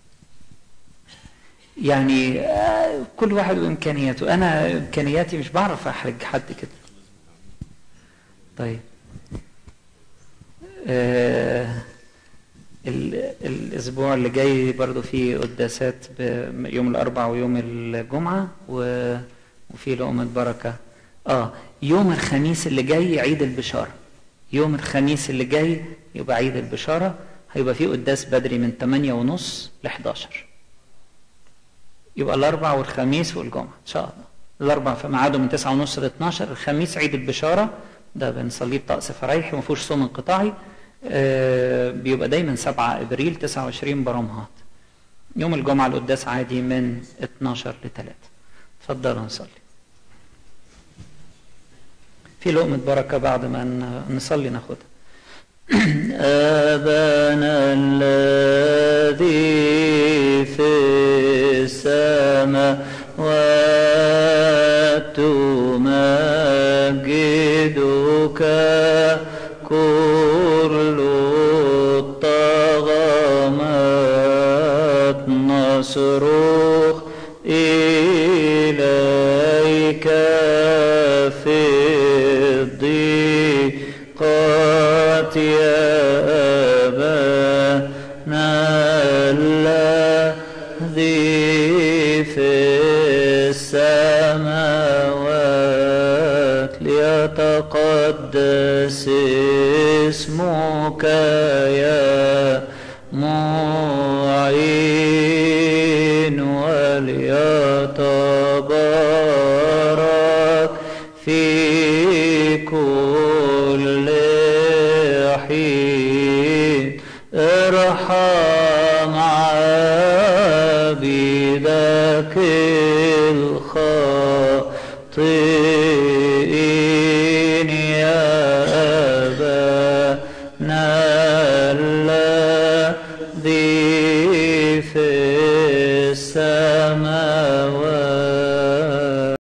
يعني آه، كل واحد وامكانياته انا امكانياتي مش بعرف احرج حد كده طيب آه ال- الاسبوع اللي جاي برضو في قداسات ب- يوم الاربعاء ويوم الجمعه و- وفي لقمه بركه اه يوم الخميس اللي جاي عيد البشاره يوم الخميس اللي جاي يبقى عيد البشاره هيبقى فيه قداس بدري من 8 ونص ل 11 يبقى الاربع والخميس والجمعه ان شاء الله الاربع في ميعاده من 9 ونص ل 12 الخميس عيد البشاره ده بنصليه بطقس فرايحي ما فيهوش صوم انقطاعي آه، بيبقى دايما 7 ابريل 29 برمهات يوم الجمعه القداس عادي من 12 ل 3 اتفضلوا نصلي في لقمة بركة بعد ما ن- نصلي ناخدها أبانا الذي في السماوات مجدك كل الطغمات نصرخ إليك في الضيقات يا أبانا الذي في السماوات ليتقدس اسمك يا معين وليتبارك في كل حين ارحم عبيدك الخاطئين يا أبانا الذي في السماوات